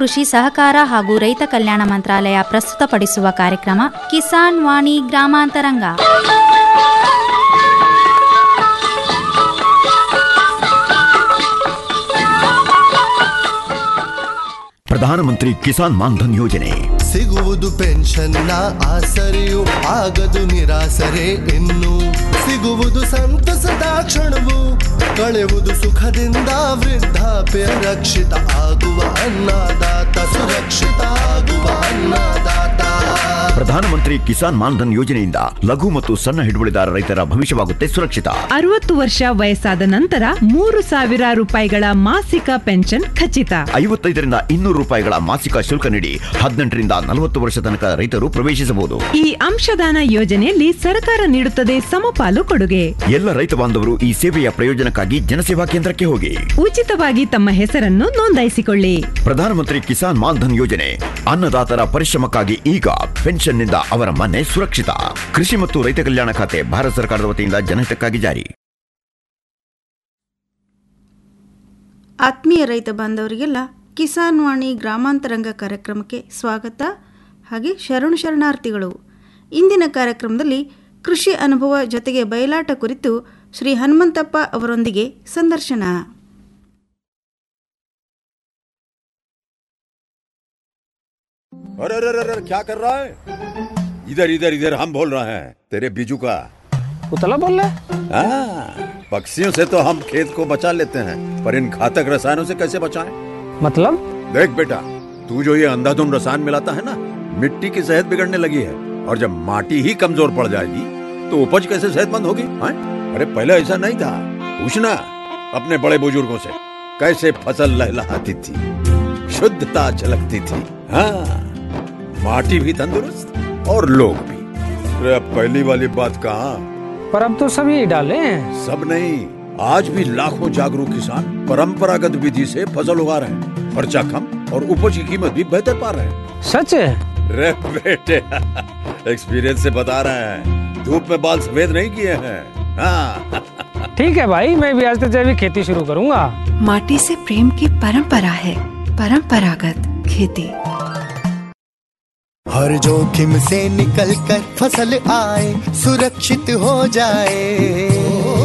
ಕೃಷಿ ಸಹಕಾರ ಹಾಗೂ ರೈತ ಕಲ್ಯಾಣ ಮಂತ್ರಾಲಯ ಪ್ರಸ್ತುತಪಡಿಸುವ ಕಾರ್ಯಕ್ರಮ ಕಿಸಾನ್ ವಾಣಿ ಗ್ರಾಮಾಂತರಂಗ ಪ್ರಧಾನಮಂತ್ರಿ ಕಿಸಾನ್ ಮಾನ್ಧನ್ ಯೋಜನೆ ಸಿಗುವುದು ಪೆನ್ಷನ್ನ ಆಸರೆಯು ಆಗದು ನಿರಾಸರೆ ಇನ್ನು ಸಿಗುವುದು ಸಂತಸದ ಕ್ಷಣವು ಕಳೆಯುವುದು ಸುಖದಿಂದ ವೃದ್ಧಾಪ್ಯ ರಕ್ಷಿತ ಆಗುವ ಅನ್ನದಾತ ಸುರಕ್ಷಿತ ಆಗುವ ಅನ್ನದಾತ ಪ್ರಧಾನಮಂತ್ರಿ ಕಿಸಾನ್ ಮಾನ್ಧನ್ ಯೋಜನೆಯಿಂದ ಲಘು ಮತ್ತು ಸಣ್ಣ ಹಿಡುವಳಿದಾರ ರೈತರ ಭವಿಷ್ಯವಾಗುತ್ತೆ ಸುರಕ್ಷಿತ ಅರವತ್ತು ವರ್ಷ ವಯಸ್ಸಾದ ನಂತರ ಮೂರು ಸಾವಿರ ರೂಪಾಯಿಗಳ ಮಾಸಿಕ ಪೆನ್ಷನ್ ಖಚಿತ ಐವತ್ತೈದರಿಂದ ಇನ್ನೂರು ರೂಪಾಯಿಗಳ ಮಾಸಿಕ ಶುಲ್ಕ ನೀಡಿ ಹದಿನೆಂಟರಿಂದ ನಲವತ್ತು ವರ್ಷ ತನಕ ರೈತರು ಪ್ರವೇಶಿಸಬಹುದು ಈ ಅಂಶದಾನ ಯೋಜನೆಯಲ್ಲಿ ಸರ್ಕಾರ ನೀಡುತ್ತದೆ ಸಮಪಾಲು ಕೊಡುಗೆ ಎಲ್ಲ ರೈತ ಬಾಂಧವರು ಈ ಸೇವೆಯ ಪ್ರಯೋಜನಕ್ಕಾಗಿ ಜನಸೇವಾ ಕೇಂದ್ರಕ್ಕೆ ಹೋಗಿ ಉಚಿತವಾಗಿ ತಮ್ಮ ಹೆಸರನ್ನು ನೋಂದಾಯಿಸಿಕೊಳ್ಳಿ ಪ್ರಧಾನಮಂತ್ರಿ ಕಿಸಾನ್ ಮಾನ್ಧನ್ ಯೋಜನೆ ಅನ್ನದಾತರ ಪರಿಶ್ರಮಕ್ಕಾಗಿ ಈಗ ಪೆನ್ಷನ್ನಿಂದ ಅವರ ಮನೆ ಸುರಕ್ಷಿತ ಕೃಷಿ ಮತ್ತು ರೈತ ಕಲ್ಯಾಣ ಖಾತೆ ಭಾರತ ಸರ್ಕಾರದ ವತಿಯಿಂದ ಜನಹಿತಕ್ಕಾಗಿ ಜಾರಿ ಆತ್ಮೀಯ ರೈತ ಬಾಂಧವರಿಗೆಲ್ಲ ಕಿಸಾನ್ ವಾಣಿ ಗ್ರಾಮಾಂತರಂಗ ಕಾರ್ಯಕ್ರಮಕ್ಕೆ ಸ್ವಾಗತ ಹಾಗೆ ಶರಣು ಶರಣಾರ್ಥಿಗಳು ಇಂದಿನ ಕಾರ್ಯಕ್ರಮದಲ್ಲಿ ಕೃಷಿ ಅನುಭವ ಜೊತೆಗೆ ಬಯಲಾಟ ಕುರಿತು ಶ್ರೀ ಹನುಮಂತಪ್ಪ ಅವರೊಂದಿಗೆ ಸಂದರ್ಶನ अरे अरे अरे अरे, क्या कर रहा है इधर इधर इधर हम बोल रहे हैं तेरे बीजू का उतला बोल रहा हाँ, पक्षियों से तो हम खेत को बचा लेते हैं पर इन घातक रसायनों से कैसे बचाएं? मतलब देख बेटा तू जो ये अंधाधुंध रसायन मिलाता है ना मिट्टी की सेहत बिगड़ने लगी है और जब माटी ही कमजोर पड़ जाएगी तो उपज कैसे सेहतमंद होगी हाँ? अरे पहले ऐसा नहीं था पूछना अपने बड़े बुजुर्गों से कैसे फसल लहलहाती थी शुद्धता झलकती थी हाँ माटी भी तंदुरुस्त और लोग भी अरे अब पहली वाली बात कहाँ पर अब तो सब यही डाले हैं सब नहीं आज भी लाखों जागरूक किसान परंपरागत विधि से फसल उगा रहे हैं खर्चा कम और उपज की कीमत भी बेहतर पा रहे हैं सच है रे बेटे एक्सपीरियंस से बता रहे हैं धूप में बाल सफेद नहीं किए हैं हाँ ठीक है भाई मैं भी आज से जैविक खेती शुरू करूंगा माटी से प्रेम की परंपरा है परंपरागत खेती हर जोखिम से निकल कर फसल आए सुरक्षित हो जाए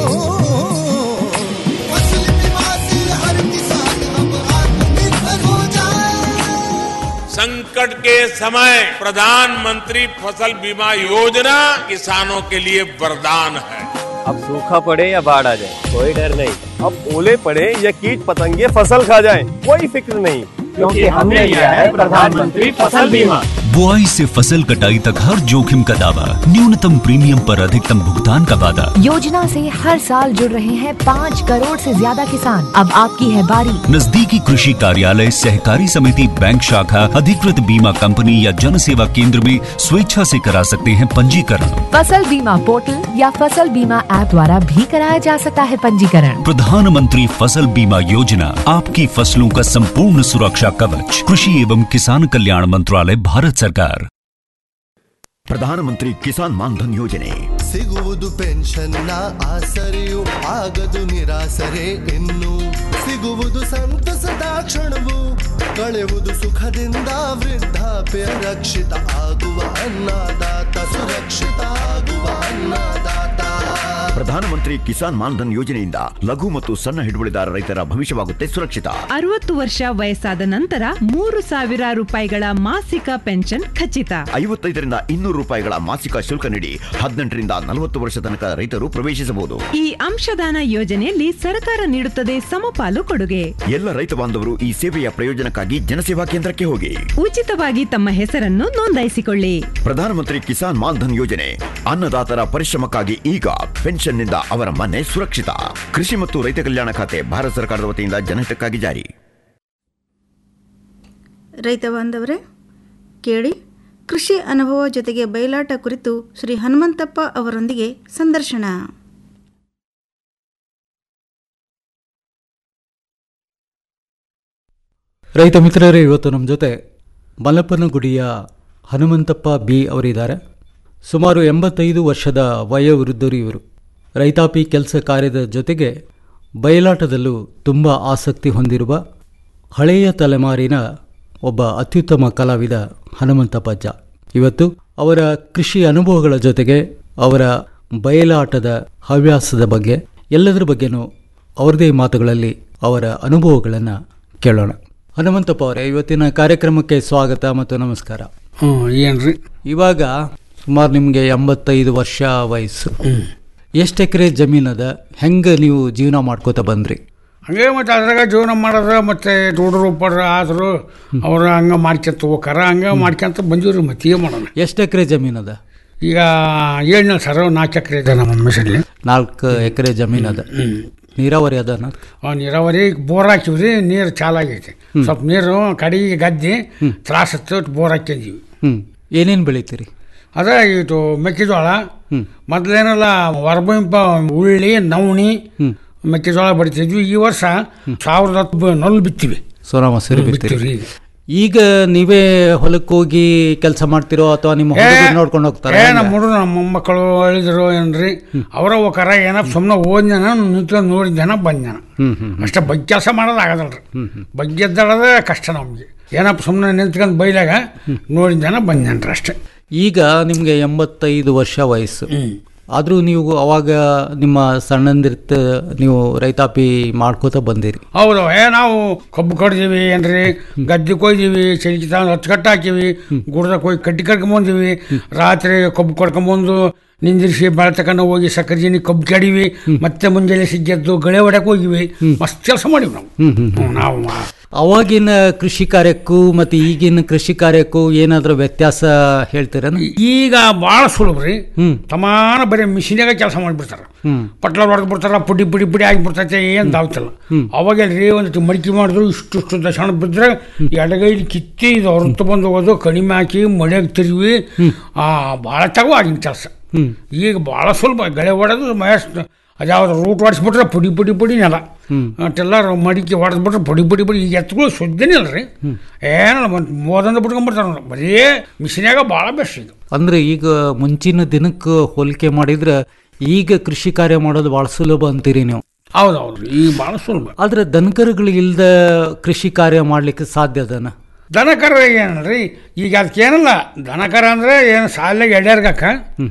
फसल बीमा से हर किसान अब आत्मनिर्भर हो जाए संकट के समय प्रधानमंत्री फसल बीमा योजना किसानों के लिए वरदान है अब सूखा पड़े या बाढ़ आ जाए कोई डर नहीं अब ओले पड़े या कीट पतंगे फसल खा जाए कोई फिक्र नहीं क्योंकि हमने लिया है प्रधानमंत्री फसल बीमा बुआई से फसल कटाई तक हर जोखिम का दावा न्यूनतम प्रीमियम पर अधिकतम भुगतान का वादा योजना से हर साल जुड़ रहे हैं पाँच करोड़ से ज्यादा किसान अब आपकी है बारी नजदीकी कृषि कार्यालय सहकारी समिति बैंक शाखा अधिकृत बीमा कंपनी या जन सेवा केंद्र में स्वेच्छा से करा सकते हैं पंजीकरण फसल बीमा पोर्टल या फसल बीमा ऐप द्वारा भी कराया जा सकता है पंजीकरण प्रधानमंत्री फसल बीमा योजना आपकी फसलों का संपूर्ण सुरक्षा कवच कृषि एवं किसान कल्याण मंत्रालय भारत सरकार ಪ್ರಧಾನಮಂತ್ರಿ ಕಿಸಾನ್ ಮಾನ್ಧನ್ ಯೋಜನೆ ಸಿಗುವುದು ಪೆನ್ಷನ್ನ ಆಸರೆಯು ಆಗದು ನಿರಾಸರೆ ಇನ್ನು ಸಿಗುವುದು ಸಂತಸದ ಕ್ಷಣವು ಕಳೆಯುವುದು ಸುಖದಿಂದ ವೃದ್ಧಾಪ್ಯ ರಕ್ಷಿತ ಆಗುವ ಅನ್ನದಾತ ಸುರಕ್ಷಿತ ಆಗುವ ಅನ್ನದಾತ ಪ್ರಧಾನಮಂತ್ರಿ ಕಿಸಾನ್ ಮಾನ್ಧನ್ ಯೋಜನೆಯಿಂದ ಲಘು ಮತ್ತು ಸಣ್ಣ ಹಿಡುವಳಿದಾರ ರೈತರ ಭವಿಷ್ಯವಾಗುತ್ತೆ ಸುರಕ್ಷಿತ ಅರವತ್ತು ವರ್ಷ ವಯಸ್ಸಾದ ನಂತರ ಮೂರು ಸಾವಿರ ರೂಪಾಯಿಗಳ ಮಾಸಿಕ ಪೆನ್ಷನ್ ಖಚಿತ ಐವತ್ತೈದರಿಂದ ಇನ್ನೂರು ರೂಪಾಯಿಗಳ ಮಾಸಿಕ ಶುಲ್ಕ ನೀಡಿ ಹದಿನೆಂಟರಿಂದ ನಲವತ್ತು ವರ್ಷ ತನಕ ರೈತರು ಪ್ರವೇಶಿಸಬಹುದು ಈ ಅಂಶದಾನ ಯೋಜನೆಯಲ್ಲಿ ಸರ್ಕಾರ ನೀಡುತ್ತದೆ ಸಮಪಾಲು ಕೊಡುಗೆ ಎಲ್ಲ ರೈತ ಬಾಂಧವರು ಈ ಸೇವೆಯ ಪ್ರಯೋಜನಕ್ಕಾಗಿ ಜನಸೇವಾ ಕೇಂದ್ರಕ್ಕೆ ಹೋಗಿ ಉಚಿತವಾಗಿ ತಮ್ಮ ಹೆಸರನ್ನು ನೋಂದಾಯಿಸಿಕೊಳ್ಳಿ ಪ್ರಧಾನಮಂತ್ರಿ ಕಿಸಾನ್ ಮಾನ್ಧನ್ ಯೋಜನೆ ಅನ್ನದಾತರ ಪರಿಶ್ರಮಕ್ಕಾಗಿ ಈಗ ಪೆನ್ಷನ್ನಿಂದ ಅವರ ಮನೆ ಸುರಕ್ಷಿತ ಕೃಷಿ ಮತ್ತು ರೈತ ಕಲ್ಯಾಣ ಖಾತೆ ಭಾರತ ಸರ್ಕಾರದ ವತಿಯಿಂದ ಜನಹಿತಕ್ಕಾಗಿ ಜಾರಿ ರೈತ ಬಾಂಧವರೇ ಕೇಳಿ ಕೃಷಿ ಅನುಭವ ಜೊತೆಗೆ ಬಯಲಾಟ ಕುರಿತು ಶ್ರೀ ಹನುಮಂತಪ್ಪ ಅವರೊಂದಿಗೆ ಸಂದರ್ಶನ ರೈತ ಮಿತ್ರರೇ ಇವತ್ತು ನಮ್ಮ ಜೊತೆ ಮಲಪನಗುಡಿಯ ಹನುಮಂತಪ್ಪ ಬಿ ಅವರಿದ್ದಾರೆ ಸುಮಾರು ಎಂಬತ್ತೈದು ವರ್ಷದ ವಯೋವೃದ್ಧರು ಇವರು ರೈತಾಪಿ ಕೆಲಸ ಕಾರ್ಯದ ಜೊತೆಗೆ ಬಯಲಾಟದಲ್ಲೂ ತುಂಬ ಆಸಕ್ತಿ ಹೊಂದಿರುವ ಹಳೆಯ ತಲೆಮಾರಿನ ಒಬ್ಬ ಅತ್ಯುತ್ತಮ ಕಲಾವಿದ ಹನುಮಂತಪ್ಪಜ್ಜ ಇವತ್ತು ಅವರ ಕೃಷಿ ಅನುಭವಗಳ ಜೊತೆಗೆ ಅವರ ಬಯಲಾಟದ ಹವ್ಯಾಸದ ಬಗ್ಗೆ ಎಲ್ಲದರ ಬಗ್ಗೆನೂ ಅವರದೇ ಮಾತುಗಳಲ್ಲಿ ಅವರ ಅನುಭವಗಳನ್ನು ಕೇಳೋಣ ಹನುಮಂತಪ್ಪ ಅವರೇ ಇವತ್ತಿನ ಕಾರ್ಯಕ್ರಮಕ್ಕೆ ಸ್ವಾಗತ ಮತ್ತು ನಮಸ್ಕಾರ ಹ್ಞೂ ಏನ್ರಿ ಇವಾಗ ಸುಮಾರು ನಿಮಗೆ ಎಂಬತ್ತೈದು ವರ್ಷ ವಯಸ್ಸು ಎಷ್ಟು ಎಕರೆ ಜಮೀನದ ಹೆಂಗೆ ನೀವು ಜೀವನ ಮಾಡ್ಕೋತ ಬಂದ್ರಿ ಹಂಗೆ ಮತ್ತೆ ಅದ್ರಾಗ ಜೀವನ ಮಾಡೋದು ಮತ್ತೆ ಹುಡುಗರು ಪಡ್ರ ಆದರು ಅವ್ರು ಹಂಗೆ ಮಾಡ್ಕೊಂತ ಹೋಗಾರ ಹಂಗೆ ಮಾಡ್ಕೊಂತ ಬಂದಿವ್ರಿ ಮತ್ತೆ ಏನು ಮಾಡೋಣ ಎಷ್ಟು ಎಕರೆ ಜಮೀನದ ಈಗ ಏಳನೇ ಸರ್ ನಾಲ್ಕು ಎಕರೆ ಇದೆ ನಮ್ಮ ಮಿಷನ್ಲಿ ನಾಲ್ಕು ಎಕರೆ ಜಮೀನದ ನೀರಾವರಿ ಅದ ಆ ನೀರಾವರಿ ಬೋರ್ ಹಾಕಿವ್ರಿ ನೀರು ಚಾಲಾಗೈತಿ ಸ್ವಲ್ಪ ನೀರು ಕಡೆಗೆ ಗದ್ದೆ ತ್ರಾಸತ್ತು ಬೋರ್ ಹಾಕ್ಯಂದೀವಿ ಹ್ಞೂ ಏನೇನು ಬೆಳಿತೀರಿ ಅದ ಇದು ಮೆಕ್ಕೆಜೋಳ ಮೊದಲೇನೆಲ್ಲ ಹೊರಬಂಪ ಉಳ್ಳಿ ನವಣಿ ಮೆಕ್ಕೆಜೋಳ ಬಡಿತಿದ್ವಿ ಈ ವರ್ಷ ಸಾವಿರದ ಹತ್ತು ನಲ್ಲು ಬಿತ್ತೀವಿ ಸೋನಾ ಮಸೂರಿ ಬಿತ್ತೀರಿ ಬಿತ್ತೀವ್ರಿ. ಈಗ ನೀವೇ ಹೊಲಕ್ಕೆ ಹೋಗಿ ಕೆಲಸ ಮಾಡ್ತಿರೋ ಅಥವಾ ನಿಮ್ಮ ಹುಡುಗರು ನೋಡ್ಕೊಂಡು ಹೋಗ್ತಾರೆ ಏ ನಮ್ಮ ಹುಡುಗರು ನಮ್ಮ ಮೊಮ್ಮಕ್ಕಳು ಹೇಳಿದ್ರು ಏನ್ರಿ ಅವರ ಹೋಗಾರ ಏನೋ ಸುಮ್ಮನೆ ಓದ್ಯಾನ ನಿಂತ್ಕೊಂಡು ನೋಡಿದ್ದಾನ ಬಂದ್ಯಾನ ಹ್ಮ್ ಹ್ಮ್ ಅಷ್ಟೇ ಬಗ್ಗೆ ಕೆಲಸ ಮಾಡೋದು ಆಗೋದಲ್ರಿ ಬಗ್ಗೆ ಎದ್ದಾಡೋದೇ ಕಷ್ಟ ನಮಗೆ ಏನಪ್ಪ ಸುಮ್ಮನೆ ನಿಂತ್ಕೊಂಡು ಬೈಲಾಗ ನೋಡಿದ್ದಾನ ಬಂದ್ಯಾನ್ರಿ ಅಷ್ಟೇ ಈಗ ನಿಮಗೆ ಎಂಬತ್ತೈದು ವರ್ಷ ವಯಸ್ಸು ಆದರೂ ನೀವು ಅವಾಗ ನಿಮ್ಮ ಸಣ್ಣಂದಿರ್ತ ನೀವು ರೈತಾಪಿ ಮಾಡ್ಕೋತ ಬಂದಿರಿ ಹೌದು ಏ ನಾವು ಕಬ್ಬು ಕಡ್ದೀವಿ ಏನ್ರಿ ಗದ್ದೆ ಕೊಯ್ದೀವಿ ಚಳಿಕೆ ತಗೊಂಡು ಹತ್ತು ಕಟ್ಟು ಹಾಕಿವಿ ಗುಡ್ದಾಗ ಹೋಗಿ ಕಟ್ಟಿ ಕರ್ಕೊಂಬಂದಿವಿ ರಾತ್ರಿ ಕಬ್ಬು ಕಡ್ಕೊಂಬಂದು ನಿಂದಿರಿಸಿ ಬೆಳೆ ತಗೊಂಡು ಹೋಗಿ ಸಕ್ಕರೆ ಜೀನಿ ಕಬ್ಬು ಕೆಡೀವಿ ಮತ್ತೆ ಮುಂಜಾನೆ ಸಿಗ್ಗೆದ್ದು ಗಳೆ ಹೊಡಕ್ಕೆ ಹೋಗಿವಿ ಮಸ್ತ್ ಕೆಲಸ ಮಾಡಿವಿ ನಾವು ಹ್ಮ್ ಹ್ಮ್ ಹ್ಮ್, ನಾವು ಮಾ- ಅವಾಗಿನ ಕೃಷಿ ಕಾರ್ಯಕ್ಕೂ ಮತ್ತು ಈಗಿನ ಕೃಷಿ ಕಾರ್ಯಕ್ಕೂ ಏನಾದರೂ ವ್ಯತ್ಯಾಸ ಹೇಳ್ತೀರೇನು ಈಗ ಭಾಳ ಸುಲಭ ರೀ ತಮಾನ ಬರೀ ಮಿಷಿನಾಗ ಕೆಲಸ ಮಾಡಿಬಿಡ್ತಾರೆ ಹ್ಮ್ ಪಟ್ಲ ಹೊಡೆದು ಬಿಡ್ತಾರ ಪುಡಿ ಪುಡಿ ಪುಡಿ ಆಗಿಬಿಡ್ತೈತೆ ಏನು ದಾವ್ತಿಲ್ಲ ಅವಾಗ ರೀ ಒಂದು ಮಡಿಕೆ ಮಾಡಿದ್ರು ಇಷ್ಟು ಇಷ್ಟು ದಶಣ ಬಿದ್ದರೆ ಎಡಗೈಲಿ ಕಿತ್ತಿ ಇದು ಹೊರತು ಬಂದು ಹೋಗೋದು ಕಡಿಮೆ ಹಾಕಿ ಮಳೆಗೆ ತಿರುವಿ ಭಾಳ ತಗೋ ಆಗಿನ ಕೆಲಸ ಹ್ಮ್ ಈಗ ಭಾಳ ಸುಲಭ ಗಳೆ ಹೊಡೆದು ಮಹೇಶ್ ಅದ್ಯಾವ್ದು ರೂಟ್ ಹೊಡೆಸ್ಬಿಟ್ರೆ ಪುಡಿ ಪುಡಿ ಪುಡಿ ನೆಲ ಅಷ್ಟೆಲ್ಲ ಮಡಿಕೆ ಹೊಡೆದ್ಬಿಟ್ರೆ ಪುಡಿ ಪುಡಿ ಪುಡಿ ಈಗ ಎತ್ತುಗಳು ಸುದ್ದಿನೇ ಇಲ್ಲ ರೀ ಏನಲ್ಲ ಒಂದು ಮೋದಂದ ಬಿಟ್ಕೊಂಡ್ಬಿಡ್ತಾರೆ ನೋಡು. ಬರೀ ಮಿಷಿನ್ಯಾಗ ಭಾಳ ಬೆಸ್ಟ್ ಈಗ ಅಂದ್ರೆ ಈಗ ಮುಂಚಿನ ದಿನಕ್ಕೆ ಹೋಲಿಕೆ ಮಾಡಿದ್ರೆ ಈಗ ಕೃಷಿ ಕಾರ್ಯ ಮಾಡೋದು ಭಾಳ ಸುಲಭ ಅಂತೀರಿ ನೀವು ಹೌದು ಹೌದು ಈಗ ಭಾಳ ಸುಲಭ ಆದ್ರೆ ದನಕರುಗಳು ಇಲ್ದ ಕೃಷಿ ಕಾರ್ಯ ಮಾಡ್ಲಿಕ್ಕೆ ಸಾಧ್ಯ ಅದನ ದನಕರ ಏನಲ್ರಿ ಈಗ ಅದಕ್ಕೇನಲ್ಲ ದನಕರ ಅಂದರೆ ಏನು ಸಾಲಾಗ ಎಡ್ಯಾರ್ಗಕ್ಕ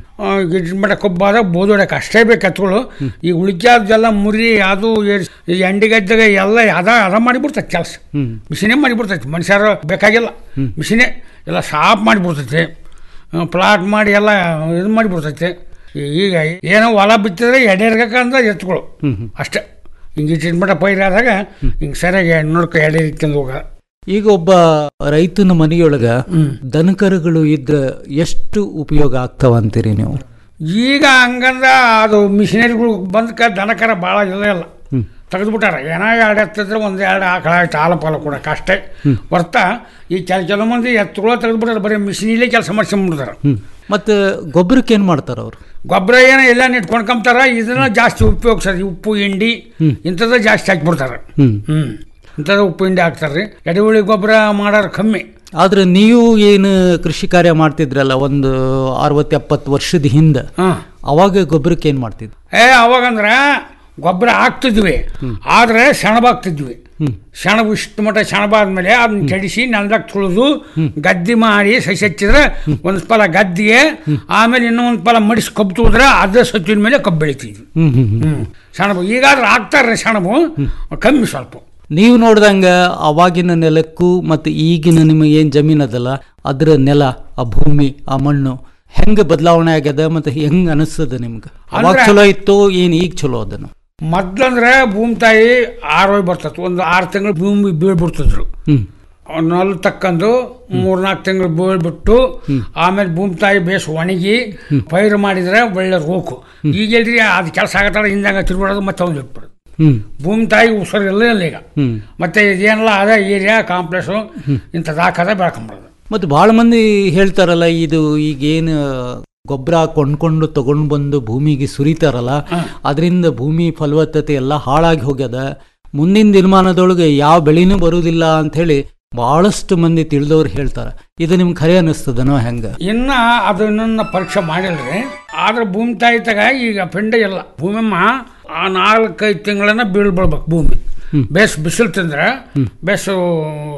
ಗಿಡ ಮಟ್ಟ ಕೊಬ್ಬಾದ ಬೋದೊಡಕ್ಕೆ ಅಷ್ಟೇ ಬೇಕು ಎತ್ತುಗಳು ಈಗ ಉಳಿಕ್ಯಾದೆಲ್ಲ ಮುರಿ ಅದು ಏರ್ಸ್- ಈ ಎಂಡಿಗದ್ದಾಗ ಎಲ್ಲ ಅದ ಅದ ಮಾಡಿಬಿಡ್ತೈತೆ ಕೆಲಸ ಹ್ಮ್ ಮಿಷಿನೇ ಮಾಡಿಬಿಡ್ತೈತಿ ಮನುಷ್ಯರು ಬೇಕಾಗಿಲ್ಲ ಮಿಷಿನೇ ಎಲ್ಲ ಸಾಫ್ ಮಾಡಿಬಿಡ್ತೈತಿ ಪ್ಲಾಟ್ ಮಾಡಿ ಎಲ್ಲ ಇದು ಮಾಡಿಬಿಡ್ತೈತಿ ಈಗ ಏನೋ ಹೊಲ ಬಿತ್ತಿದ್ರೆ ಎಡೆರ್ಗಕ್ಕ ಅಂದ್ರೆ ಎತ್ತುಗಳು ಅಷ್ಟೇ ಹಿಂಗೆ ಇಟ್ಟಿನ ಮಟ್ಟ ಪೈರಾದಾಗ ಹಿಂಗೆ ಸರಿಯಾಗಿ ನೋಡ್ಕೊ ಎಡೆ ಇಟ್ಕೊಂಡು ಹೋಗ ಈಗ ಒಬ್ಬ ರೈತನ ಮನೆಯೊಳಗ ದನಕರುಗಳು ಇದ್ರ ಎಷ್ಟು ಉಪಯೋಗ ಆಗ್ತಾವ ಅಂತೀರಿ ನೀವು ಈಗ ಹಂಗಂದ ಅದು ಮಿಷಿನರಿಗಳು ಬಂದಕ ದನಕರ ಭಾಳ ಇಲ್ಲ ಇಲ್ಲ ತೆಗೆದ್ಬಿಟ್ಟಾರ ಏನೋ ಎರಡು ಎತ್ತಿದ್ರೆ ಒಂದು ಎರಡು ಆಕಳ ಆಯ್ತು ಹಾಲು ಪಾಲು ಕೊಡಕ್ಕೆ ಅಷ್ಟೇ ಬರ್ತಾ ಈ ಕೆಲ ಕೆಲವು ಮಂದಿ ಎತ್ತುಗಳು ತೆಗೆದ್ಬಿಟ್ಟಾರೆ ಬರೀ ಮಿಷಿನಿಲೇ ಕೆಲಸ ಮಾಡ್ಸ್ಕೊಂಡ್ಬಿಡ್ತಾರೆ ಹ್ಮ್ ಮತ್ತೆ ಗೊಬ್ಬರಕ್ಕೆ ಏನ್ ಮಾಡ್ತಾರ ಅವರು ಗೊಬ್ಬರ ಏನೋ ಎಲ್ಲ ನಿಟ್ಕೊಂಡ್ಕೊಂತಾರ ಇದನ್ನ ಜಾಸ್ತಿ ಉಪಯೋಗಿಸ್ತಾರೆ ಉಪ್ಪು ಹಿಂಡಿ ಇಂಥದ್ದು ಜಾಸ್ತಿ ಹಾಕ್ಬಿಡ್ತಾರೆ ಹ್ಮ್ ಹ್ಞೂ ಇಂಥದ್ದು ಉಪ್ಪು ಹಿಂಡಿ ಹಾಕ್ತಾರೆ ರೀ ಎಡೆಹುಳಿ ಗೊಬ್ಬರ ಮಾಡೋರು ಕಮ್ಮಿ ಆದ್ರೆ ನೀವು ಏನು ಕೃಷಿ ಕಾರ್ಯ ಮಾಡ್ತಿದ್ರಲ್ಲ ಒಂದು ಅರವತ್ತು ಎಪ್ಪತ್ತು ವರ್ಷದ ಹಿಂದೆ ಅವಾಗ ಗೊಬ್ಬರಕ್ಕೆ ಏನ್ ಮಾಡ್ತಿದ್ರು ಏ ಅವಾಗಂದ್ರೆ ಗೊಬ್ಬರ ಹಾಕ್ತಿದ್ವಿ ಆದರೆ ಸೆಣಬಾಗ್ತಿದ್ವಿ ಸೆಣಬು ಇಷ್ಟು ಮಟ್ಟ ಸೆಣಬಾದ್ಮೇಲೆ ಅದನ್ನ ಕೆಡಿಸಿ ನೆಲದಾಗ ತುಳಿದು ಗದ್ದೆ ಮಾಡಿ ಸಸಿ ಹಚ್ಚಿದ್ರೆ ಒಂದು ಫಲ ಗದ್ದಿಗೆ ಆಮೇಲೆ ಇನ್ನೊಂದು ಫಲ ಮಡಿಸಿ ಕಬ್ಬು ತುಳಿದ್ರೆ ಅದೇ ಸತ್ತಿನ ಮೇಲೆ ಕಬ್ಬು ಬೆಳಿತಿದ್ವಿ ಹ್ಮ್ ಹ್ಮ್ ಹ್ಮ್. ಹ್ಞೂ ಸೆಣಬು ಈಗಾದ್ರೆ ಹಾಕ್ತಾರೆ ಸೆಣಬು ಕಮ್ಮಿ ಸ್ವಲ್ಪ ನೀವು ನೋಡ್ದಂಗ ಅವಾಗಿನ ನೆಲಕ್ಕೂ ಮತ್ತು ಈಗಿನ ನಿಮಗೆ ಏನು ಜಮೀನು ಅದಲ್ಲ ಅದರ ನೆಲ ಆ ಭೂಮಿ ಆ ಮಣ್ಣು ಹೆಂಗೆ ಬದಲಾವಣೆ ಆಗ್ಯದ ಮತ್ತು ಹೆಂಗೆ ಅನಿಸ್ತದ ನಿಮ್ಗೆ ಅವಾಗ ಅಂದ್ರೆ- ಚಲೋ ಇತ್ತು ಏನು ಈಗ ಚಲೋ ಅದನ್ನು ಮೊದ್ಲಂದ್ರೆ ಭೂಮಿ ತಾಯಿ ಆರೋಯ್ ಬರ್ತತ್ತು ಒಂದು ಆರು ತಿಂಗಳು ಭೂಮಿ ಬೀಳ್ಬಿಡ್ತಿದ್ರು ಹ್ಮ್ ನಲ್ ತಕ್ಕಂದು ಮೂರ್ನಾಲ್ಕು ತಿಂಗಳು ಬೀಳ್ಬಿಟ್ಟು ಆಮೇಲೆ ಭೂಮಿ ತಾಯಿ ಬೇಸ್ ಒಣಗಿ ಪೈರು ಮಾಡಿದ್ರೆ ಒಳ್ಳೆ ರೋಕು ಈಗ ಎಲ್ರಿ ಅದು ಕೆಲಸ ಆಗತ್ತಾರ ಹಿಂದಂಗ ತಿರ್ಬಿಡೋದು ಮತ್ತೆ ಒಂದು ಇಟ್ಬಿಡೋದು ಹ್ಮ್ ಭೂಮಿ ತಾಯಿ ಉಸಿರು ಇಲ್ಲ ಇಲ್ಲ ಈಗ ಹ್ಮ್ ಮತ್ತೆ ಇದೇನಲ್ಲ ಅದೇ ಏರಿಯಾ ಕಾಂಪ್ಲೆಕ್ಸು ಇಂಥದ್ದು ಹಾಕದ ಬೆಳ್ಕೊಂಬಿಡೋದು ಮತ್ತು ಭಾಳ ಮಂದಿ ಹೇಳ್ತಾರಲ್ಲ ಇದು ಈಗೇನು ಗೊಬ್ಬರ ಕೊಂಡ್ಕೊಂಡು ತಗೊಂಡು ಬಂದು ಭೂಮಿಗೆ ಸುರಿತಾರಲ್ಲ ಅದರಿಂದ ಭೂಮಿ ಫಲವತ್ತತೆ ಎಲ್ಲ ಹಾಳಾಗಿ ಹೋಗ್ಯದ ಮುಂದಿನ ದಿನಮಾನದೊಳಗೆ ಯಾವ ಬೆಳೆನೂ ಬರುವುದಿಲ್ಲ ಅಂಥೇಳಿ ಭಾಳಷ್ಟು ಮಂದಿ ತಿಳಿದವ್ರು ಹೇಳ್ತಾರೆ ಇದು ನಿಮ್ಗೆ ಖರೆ ಅನ್ನಿಸ್ತದನೋ ಹೆಂಗೆ ಇನ್ನ ಅದನ್ನ ಪರೀಕ್ಷೆ ಮಾಡಿಲ್ರಿ ಆದ್ರೆ ಭೂಮಿ ತಾಯಿ ತಗ ಈಗ ಪಿಂಡ ಇಲ್ಲ ಭೂಮಿಮ್ಮ ಆ ನಾಲ್ಕೈದು ತಿಂಗಳನ್ನ ಬೀಳ್ಬಿಡ್ಬೇಕು ಭೂಮಿ ಬೇಸ್ ಬಿಸಿಲು ತಿಂದ್ರೆ ಬೇಸು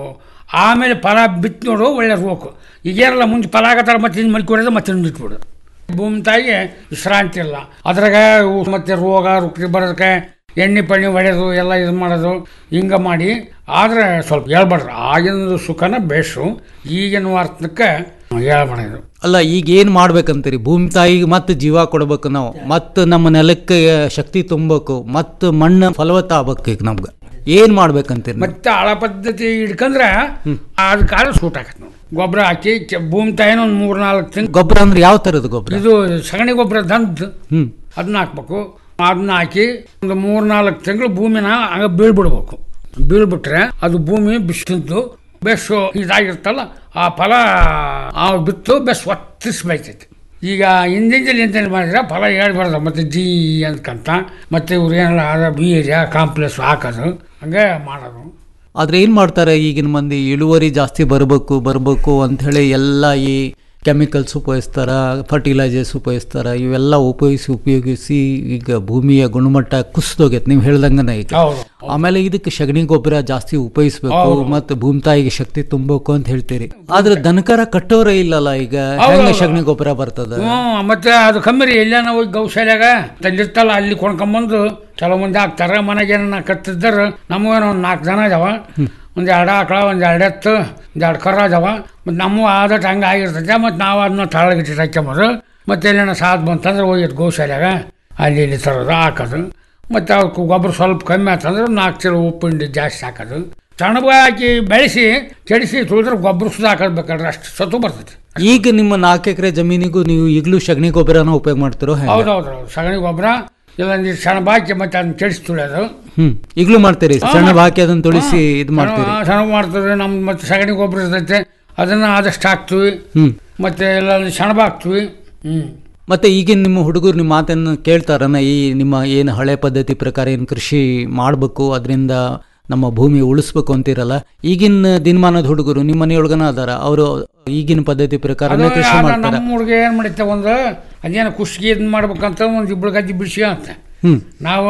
ಆಮೇಲೆ ಫಲ ಬಿತ್ತು ನೋಡು ಒಳ್ಳೆ ರೋಕು ಈಗೇನಲ್ಲ ಮುಂದೆ ಫಲ ಆಗತ್ತಾರ ಮತ್ತೆ ಹಿಂಗೆ ಮಲ್ಕೊಡೋದು ಮತ್ತೆ ಹಿಂಗೆ ಬಿಟ್ಬಿಡು ಭೂಮಿ ತಾಯಿಗೆ ವಿಶ್ರಾಂತಿ ಇಲ್ಲ ಅದ್ರಾಗ ಇವು ಮತ್ತೆ ರೋಗ ರುಕ್ರಿ ಬರೋದಕ್ಕೆ ಎಣ್ಣೆ ಪಣ್ಣೆ ಹೊಡೆಯೋದು ಎಲ್ಲ ಇದು ಮಾಡೋದು ಹಿಂಗೆ ಮಾಡಿ ಆದರೆ ಸ್ವಲ್ಪ ಹೇಳ್ಬಾರ್ದು ಆಗಿನ ಸುಖನ ಬೇಸು ಈಗಿನ ವಾರ್ತಕ್ಕೆ ಹೇಳ್ಬಾರ್ದು ಅಲ್ಲ ಈಗ ಏನು ಮಾಡ್ಬೇಕಂತೀರಿ ಭೂಮಿ ತಾಯಿಗೆ ಮತ್ತೆ ಜೀವ ಕೊಡ್ಬೇಕು ನಾವು ಮತ್ತೆ ನಮ್ಮ ನೆಲಕ್ಕೆ ಶಕ್ತಿ ತುಂಬಬೇಕು ಮತ್ತೆ ಮಣ್ಣು ಫಲವತ್ತ ಆಗ್ಬೇಕು ಈಗ ನಮ್ಗೆ ಏನು ಮಾಡ್ಬೇಕಂತೀರಿ ಮತ್ತೆ ಆಳ ಪದ್ಧತಿ ಹಿಡ್ಕಂದ್ರೆ ಅದ್ ಕಾಲ ಸೂಟ್ ಆಗತ್ತೆ ನೋಡಿ ಗೊಬ್ಬರ ಹಾಕಿ ಚ- ಭೂಮಿ ತಾಯಿನ ಒಂದು ಮೂರು ನಾಲ್ಕು ತಿಂಗಳು ಗೊಬ್ಬರ ಅಂದ್ರೆ ಯಾವ ಥರದ ಗೊಬ್ಬರ ಇದು ಸಗಣಿ ಗೊಬ್ಬರ ದಂದ್ ಹ್ಮ್ ಅದನ್ನ ಹಾಕ್ಬೇಕು ಅದನ್ನ ಹಾಕಿ ಒಂದು ಮೂರು ನಾಲ್ಕು ತಿಂಗಳು ಭೂಮಿನ ಹಂಗ ಬೀಳ್ಬಿಡ್ಬೇಕು ಬೀಳ್ಬಿಟ್ರೆ ಅದು ಭೂಮಿ ಬಿಸಿದ್ದು ಬೆಸ್ಸು ಇದಾಗಿರ್ತಲ್ಲ ಆ ಫಲ ಆ ಬಿತ್ತು ಬೆಸ್ ಒತ್ತಿಸಿ ಬೆಳಿತೈತಿ ಈಗ ಹಿಂದಿನ ಎಂತ ಮಾಡಿದ್ರೆ ಫಲ ಹೇಳ್ಬಾರ್ದು ಮತ್ತೆ ಜಿ ಅಂದ್ಕಂತ ಮತ್ತೆ ಇವ್ರು ಏನಾರ ಅದ ಬೀರ್ಯ ಕಾಂಪ್ಲೆಕ್ಸ್ ಹಾಕೋದು ಹಂಗೆ ಮಾಡೋದು ಆದ್ರೆ ಏನು ಮಾಡ್ತಾರೆ ಈಗಿನ ಮಂದಿ ಇಳುವರಿ ಜಾಸ್ತಿ ಬರಬೇಕು ಬರಬೇಕು ಅಂಥೇಳಿ ಎಲ್ಲ ಈ ಕೆಮಿಕಲ್ಸ್ ಉಪಯೋಗಿಸ್ತಾರ ಫರ್ಟಿಲೈಸರ್ಸ್ ಉಪಯೋಗಿಸ್ತಾರ ಇವೆಲ್ಲ ಉಪಯೋಗಿಸಿ ಉಪಯೋಗಿಸಿ ಈಗ ಭೂಮಿಯ ಗುಣಮಟ್ಟ ಕುಸಿದೋಗೈತೆ ನೀವು ಹೇಳ್ದಂಗನ ಈಗ ಹೌದು ಆಮೇಲೆ ಇದಕ್ಕೆ ಸಗಣಿ ಗೊಬ್ಬರ ಜಾಸ್ತಿ ಉಪಯೋಗಿಸ್ಬೇಕು ಹೌದು. ಮತ್ತೆ ಭೂಮಿ ತಾಯಿಗೆ ಶಕ್ತಿ ತುಂಬಬೇಕು ಅಂತ ಹೇಳ್ತೀರಿ ಆದ್ರೆ ದನಕರ ಕಟ್ಟೋರೇ ಇಲ್ಲಲ್ಲ ಈಗ ಹೌದು, ಹೆಂಗ ಹೌದು. ಸಗಣಿ ಗೊಬ್ಬರ ಬರ್ತದ ಹ್ಞೂ ಮತ್ತೆ ಅದು ಕಮ್ಮಿ ರೀ ಎಲ್ಲಾನ ಹೋಗಿ ಗೌಶಾಲ್ಯಾಗ ತಂದಿರ್ತಲ್ಲ ಅಲ್ಲಿ ಕೊಂಡ್ಕೊಂಬಂದು ಚಲೋ ಮಂದಿ ಹಾಕ್ತಾರ ಮನೆಗೆ ಏನನ್ನ ಕತ್ತಿದ್ದಾರ ನಮಗೇನೋ ಒಂದು ನಾಲ್ಕು ಜನ ಅದಾವ ಒಂದು ಎರಡು ಆಕಳ ಒಂದು ಎರಡು ಎತ್ತು ಒಂದು ಎರಡು ಕರ ಅದಾವ ಮತ್ತು ನಮ್ಮ ಆದಟ್ಟು ಹಂಗೆ ಆಗಿರ್ತೈತೆ ಮತ್ತು ನಾವು ಅದನ್ನ ತಳಗಿಟ್ಟು ಹಾಕ್ಯಂಬೋದು ಮತ್ತು ಎಲ್ಲೇನ ಸಾದ್ ಬಂತಂದ್ರೆ ಹೋಗಿದ್ದು ಗೋಶಾಲ್ಯಾಗ ಅಲ್ಲಿ ಇಲ್ಲಿ ತರೋದು ಹಾಕೋದು ಮತ್ತು ಅವಕ್ಕೆ ಗೊಬ್ಬರ ಸ್ವಲ್ಪ ಕಮ್ಮಿ ಆತಂದ್ರೆ ನಾಲ್ಕು ಚೀಲ ಉಪ್ಪಿಂಡಿ ಜಾಸ್ತಿ ಹಾಕೋದು ಸಣ್ಣಗ ಹಾಕಿ ಬೆಳೆಸಿ ಕೆಡಿಸಿ ತುಳಿದ್ರೆ ಗೊಬ್ಬರ ಸುದ ಹಾಕೋದು ಬೇಕಾದ್ರೆ ಅಷ್ಟು ಸತ್ತು ಬರ್ತೈತಿ ಈಗ ನಿಮ್ಮ ನಾಲ್ಕು ಎಕರೆ ಜಮೀನಿಗೂ ನೀವು ಈಗಲೂ ಸಗಣಿ ಗೊಬ್ಬರನ ಉಪಯೋಗ ಮಾಡ್ತಿರೋ ಹೆಂಗ? ಹೌದು ಹೌದು ಹೌದು ಸಗಣಿ ಗೊಬ್ಬರ ಇಲ್ಲ ನೀರು ಸಣ್ಣ ಬಾಕಿ ಮತ್ತೆ ಅದನ್ನ ಕೆಡಿಸಿ ತುಳಿಯೋದು ಹ್ಮ್ ಈಗಲೂ ಮಾಡ್ತೀರಿ ಹಾ, ಸಣ್ಣ ಮಾಡ್- ಬಾಕಿ ಅದನ್ನ ತುಳಿಸಿ ಇದು ಮಾಡ್ತೀರಿ ಸಣ್ಣ- ಸಣ್ಣ ಮಾಡ್ತೀವಿ ನಮ್ದು ಮತ್ತೆ ಸಗಣಿ ಗೊಬ್ಬರ ಇರ್ತೈತೆ ಅದನ್ನ ಆದಷ್ಟು ಹಾಕ್ತೀವಿ ಹ್ಮ್ ಮತ್ತೆ ಎಲ್ಲ ಸೆಣಬ ಹಾಕ್ತೀವಿ ಹ್ಮ್ ಮತ್ತೆ ಈಗಿನ ನಿಮ್ಮ ಹುಡುಗರು ನಿಮ್ಮ ಮಾತನ್ನು ಕೇಳ್ತಾರನ ಈ ನಿಮ್ಮ ಏನು ಹಳೆ ಪದ್ಧತಿ ಪ್ರಕಾರ ಏನು ಕೃಷಿ ಮಾಡಬೇಕು ಅದರಿಂದ ನಮ್ಮ ಭೂಮಿ ಉಳಿಸ್ಬೇಕು ಅಂತಿರಲ್ಲ ಈಗಿನ ದಿನಮಾನದ ಹುಡುಗರು ನಿಮ್ಮ ಮನೆಯೊಳಗನ ಅದಾರ ಅವರು ಈಗಿನ ಪದ್ಧತಿ ಪ್ರಕಾರನೇ ಅದು ಕೃಷಿ ಯಾವ್ದೋ ಮಾಡ್ತಾರ ನಮ್ಮ ಹುಡುಗ ಏನು ಮಾಡುತ್ತೆ ಒಂದು ಅದೇನು ಕುಷ್ಗಿ ಇದನ್ನ ಮಾಡ್ಬೇಕಂತ ಒಂದು ಇಬ್ಬಳು ಗದ್ದೆ ಬಿಡಿಸಿ ಅಂತ ಹ್ಮ್ ನಾವು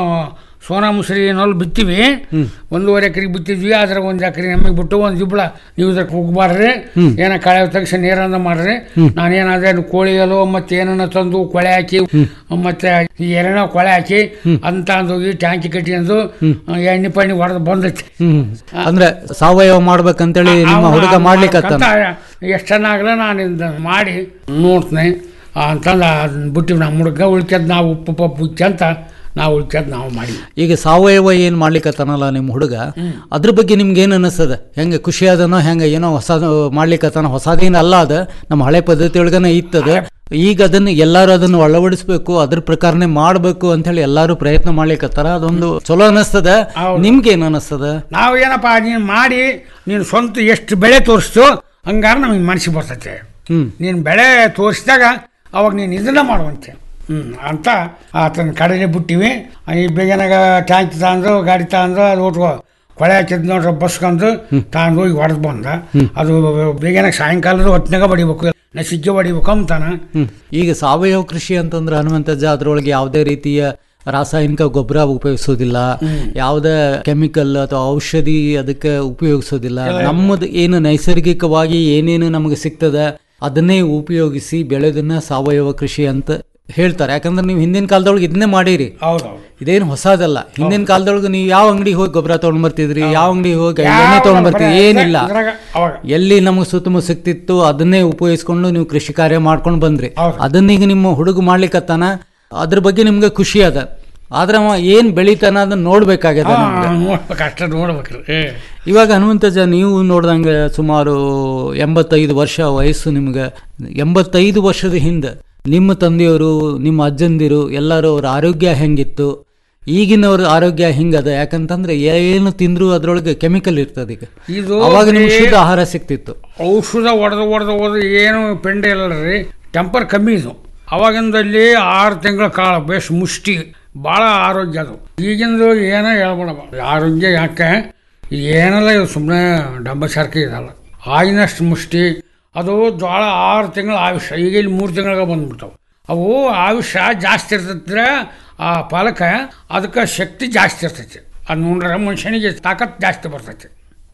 ಸೋನಾ ಮುಸ್ರಿ ಏನೋಲ್ ಬಿತ್ತೀವಿ ಒಂದೂವರೆ ಎಕರೆ ಬಿತ್ತಿದ್ವಿ ಅದ್ರ ಒಂದು ಎಕರೆ ನಮಗೆ ಬಿಟ್ಟು ಒಂದು ಇಬ್ಬಳ ನೀವು ಇದಕ್ಕೆ ಹೋಗ್ಬಾರ್ರಿ ಹ್ಮ್. ಏನ ಕಳೆ ತೆಗ್ಸಿ ನೀರನ್ನ ಮಾಡ್ರಿ ಹ್ಮ್. ನಾನೇನಾದ್ರೆ ಕೋಳಿ ಎಲೋ ಮತ್ತೆ ಏನನ್ನ ತಂದು ಕೊಳೆ ಹಾಕಿ ಮತ್ತೆ ಈ ಎರೆನ ಕೊಳೆ ಹಾಕಿ ಅಂತ ಅಂದೋಗಿ ಟ್ಯಾಂಕಿ ಕಟ್ಟಿ ಅಂದು ಎಣ್ಣೆ ಪಣ್ಣಿ ಹೊಡೆದು ಬಂದೈತಿ ಹ್ಮ್ ಅಂದ್ರೆ ಸಾವಯವ ಮಾಡ್ಬೇಕಂತೇಳಿ ನಿಮ್ಮ ಹುಡುಗ ಮಾಡ್ಲಿಕ್ಕೆ ಎಷ್ಟು ಚೆನ್ನಾಗಲ್ಲ ನಾನು ಇದನ್ನ ಮಾಡಿ ನೋಡ್ತೀನಿ ಅಂತಂದು ಅದನ್ನ ಬಿಟ್ಟಿವಿ ನಮ್ಮ ಹುಡುಗ ಉಳ್ಕ್ಯದ್ ನಾವು ಉಪ್ಪು ಪಪ್ಪು ಉಚ್ಚಂತ ನಾವು ಉಳ್ಕ್ಯದ್ ನಾವು ಮಾಡಿ ಈಗ ಸಾವಯವ ಏನು ಮಾಡ್ಲಿಕ್ಕತ್ತಾನಲ್ಲ ನಿಮ್ಮ ಹುಡುಗ ಅದ್ರ ಬಗ್ಗೆ ನಿಮ್ಗೆ ಏನು ಅನಿಸ್ತದ ಹೆಂಗೆ ಖುಷಿ ಅದನೋ ಹೆಂಗೆ ಏನೋ ಹೊಸ ಮಾಡ್ಲಿಕ್ಕತ್ತಾನ ಹೊಸದೇನು ಅಲ್ಲ ಅದ ನಮ್ಮ ಹಳೆ ಪದ್ಧತಿ ಒಳಗನೆ ಇತ್ತದ ಈಗ ಅದನ್ನು ಎಲ್ಲರೂ ಅದನ್ನು ಅಳವಡಿಸ್ಬೇಕು ಅದ್ರ ಪ್ರಕಾರನೇ ಮಾಡಬೇಕು ಹೇಳಿ ಎಲ್ಲರೂ ಪ್ರಯತ್ನ ಮಾಡ್ಲಿಕ್ಕತ್ತಾರ ಅದೊಂದು ಚಲೋ ಅನಿಸ್ತದ ನಿಮ್ಗೆ ಏನು ಅನಿಸ್ತದ ನಾವು ಏನಪ್ಪ ನೀನು ಮಾಡಿ ನೀನು ಸ್ವಂತ ಎಷ್ಟು ಬೆಳೆ ತೋರಿಸ್ತು ಹಂಗಾರೆ ನಮಗೆ ಮನಸ್ಸಿಗೆ ಬರ್ತೈತೆ ಹ್ಮ್ ನೀನು ಬೆಳೆ ತೋರಿಸಿದಾಗ ಅವಾಗ ನೀನು ಇದನ್ನ ಮಾಡುವಂತೆ ಹ್ಞೂ ಅಂತ ಆತನ ಕಡೆಗೆ ಬಿಟ್ಟಿವಿ ಈ ಬೇಗನಾಗ ಟ್ಯಾಂಕ್ ತಗೊಂಡು ಗಾಡಿ ತಗೊಂಡು ಅದು ಒಟ್ಟು ಕೊಳೆ ಹಾಕಿದ್ ನೋಡ್ರಿ ಬಸ್ಕೊಂಡು ತಗೊಂಡು ಹೋಗಿ ಹೊಡೆದು ಬಂದ ಅದು ಬೇಗನಾಗ ಸಾಯಂಕಾಲದ ಹೊತ್ತಿನಾಗ ಬಡಿಬೇಕು ನಸಿಗ್ಗೆ ಬಡಿಬೇಕು ಅಂತಾನ ಹ್ಮ್ ಈಗ ಸಾವಯವ ಕೃಷಿ ಅಂತಂದ್ರೆ ಹನುಮಂತಜ್ಜ ಅದ್ರೊಳಗೆ ಯಾವುದೇ ರೀತಿಯ ರಾಸಾಯನಿಕ ಗೊಬ್ಬರ ಉಪಯೋಗಿಸೋದಿಲ್ಲ ಯಾವುದೇ ಕೆಮಿಕಲ್ ಅಥವಾ ಔಷಧಿ ಅದಕ್ಕೆ ಉಪಯೋಗಿಸೋದಿಲ್ಲ ನಮ್ಮದು ಏನು ನೈಸರ್ಗಿಕವಾಗಿ ಏನೇನು ನಮಗೆ ಸಿಗ್ತದೆ ಅದನ್ನೇ ಉಪಯೋಗಿಸಿ ಬೆಳೆದನ್ನ ಸಾವಯವ ಕೃಷಿ ಅಂತ ಹೇಳ್ತಾರೆ ಯಾಕಂದ್ರೆ ನೀವು ಹಿಂದಿನ ಕಾಲದೊಳಗೆ ಇದನ್ನೇ ಮಾಡಿರಿ ಹೌದೌದು ಇದೇನು ಹೊಸದಲ್ಲ ಹಿಂದಿನ ಕಾಲದೊಳಗೆ ನೀವು ಯಾವ ಅಂಗಡಿಗೆ ಹೋಗಿ ಗೊಬ್ಬರ ತೊಗೊಂಡ್ ಬರ್ತಿದ್ರಿ ಯಾವ ಅಂಗಡಿಗೆ ಹೋಗಿ ಯಾವ ಎಣ್ಣೆ ತೊಗೊಂಡ್ ಬರ್ತಿದ್ರಿ ಬರೀ ಏನಿಲ್ಲ ಇದ್ರಾಗ ಅವಾಗ ಎಲ್ಲಿ ನಮಗೆ ಸುತ್ತಮುತ್ತ ಸಿಕ್ತಿತ್ತು ಅದನ್ನೇ ಉಪಯೋಗಿಸ್ಕೊಂಡು ನೀವು ಕೃಷಿ ಕಾರ್ಯ ಮಾಡ್ಕೊಂಡು ಬಂದ್ರಿ ಅದನ್ನೀಗ ನಿಮ್ಮ ಹುಡುಗ ಮಾಡ್ಲಿಕ್ಕತ್ತಾನ ಅದ್ರ ಬಗ್ಗೆ ನಿಮ್ಗೆ ಖುಷಿ ಅದ ಆದ್ರೆ ಅವ ಏನ್ ಬೆಳಿತಾನ ಅದನ್ನ ನೋಡ್ಬೇಕಾಗ್ಯದ ನಮ್ಗೆ. ನೋಡ್ಬೇಕು ಅಷ್ಟೇ ನೋಡ್ಬೇಕ್ರಿ ಏ ಇವಾಗ ಹನುಮಂತಜ ನೀವು ನೋಡ್ದಂಗೆ ಸುಮಾರು ಎಂಬತ್ತೈದು ವರ್ಷ ವಯಸ್ಸು ನಿಮ್ಗೆ ಎಂಬತ್ತೈದು ವರ್ಷದ ಹಿಂದೆ ನಿಮ್ಮ ತಂದೆಯವರು ನಿಮ್ಮ ಅಜ್ಜಂದಿರು ಎಲ್ಲರೂ ಅವ್ರ ಆರೋಗ್ಯ ಹೆಂಗಿತ್ತು ಈಗಿನವ್ರ ಆರೋಗ್ಯ ಹಿಂಗದ ಯಾಕಂತಂದ್ರೆ ಏನು ತಿಂದ್ರು ಅದ್ರೊಳಗೆ ಕೆಮಿಕಲ್ ಇರ್ತದೆ ಈಗ ಇದು ಅವಾಗ ನಿಮ್ಗೆ ಬರೀ ಶುದ್ಧ ಆಹಾರ ಸಿಕ್ತಿತ್ತು ಔಷಧ ಹೊಡೆದು ಹೊಡೆದು ಹೊಡೆದು ಏನು ಪೆಂಡೆ ಇಲ್ಲ ರೀ ಟೆಂಪರ್ ಕಮ್ಮಿ ಇದು ಅವಾಗಿಂದಲ್ಲಿ ಆರು ತಿಂಗಳ ಕಾಲ ಬೇಸ್ ಮುಷ್ಟಿ ಭಾಳ ಆರೋಗ್ಯ ಅದು ಈಗಿಂದು ಏನೋ ಹೇಳ್ಬೇಡ ಆರೋಗ್ಯ ಯಾಕೆ ಏನೆಲ್ಲ ಇದು ಸುಮ್ಮನೆ ಡಬ್ಬ ಸರ್ಕೆ ಇದಲ್ಲ ಆಗಿನಷ್ಟು ಮುಷ್ಟಿ ಅದು ಜೋಳ ಆರು ತಿಂಗಳ ಆಯುಷ್ಯ ಈಗ ಇಲ್ಲಿ ಮೂರು ತಿಂಗಳಿಗೆ ಬಂದ್ಬಿಡ್ತಾವೆ ಅವು ಆಯುಷ್ಯ ಜಾಸ್ತಿ ಇರ್ತೈತೆ ಆ ಫಲಕ್ಕೆ ಅದಕ್ಕೆ ಶಕ್ತಿ ಜಾಸ್ತಿ ಇರ್ತೈತಿ ಅದು ನೋಡ್ರೆ ಮನುಷ್ಯನಿಗೆ ತಾಕತ್ ಜಾಸ್ತಿ ಬರ್ತೈತಿ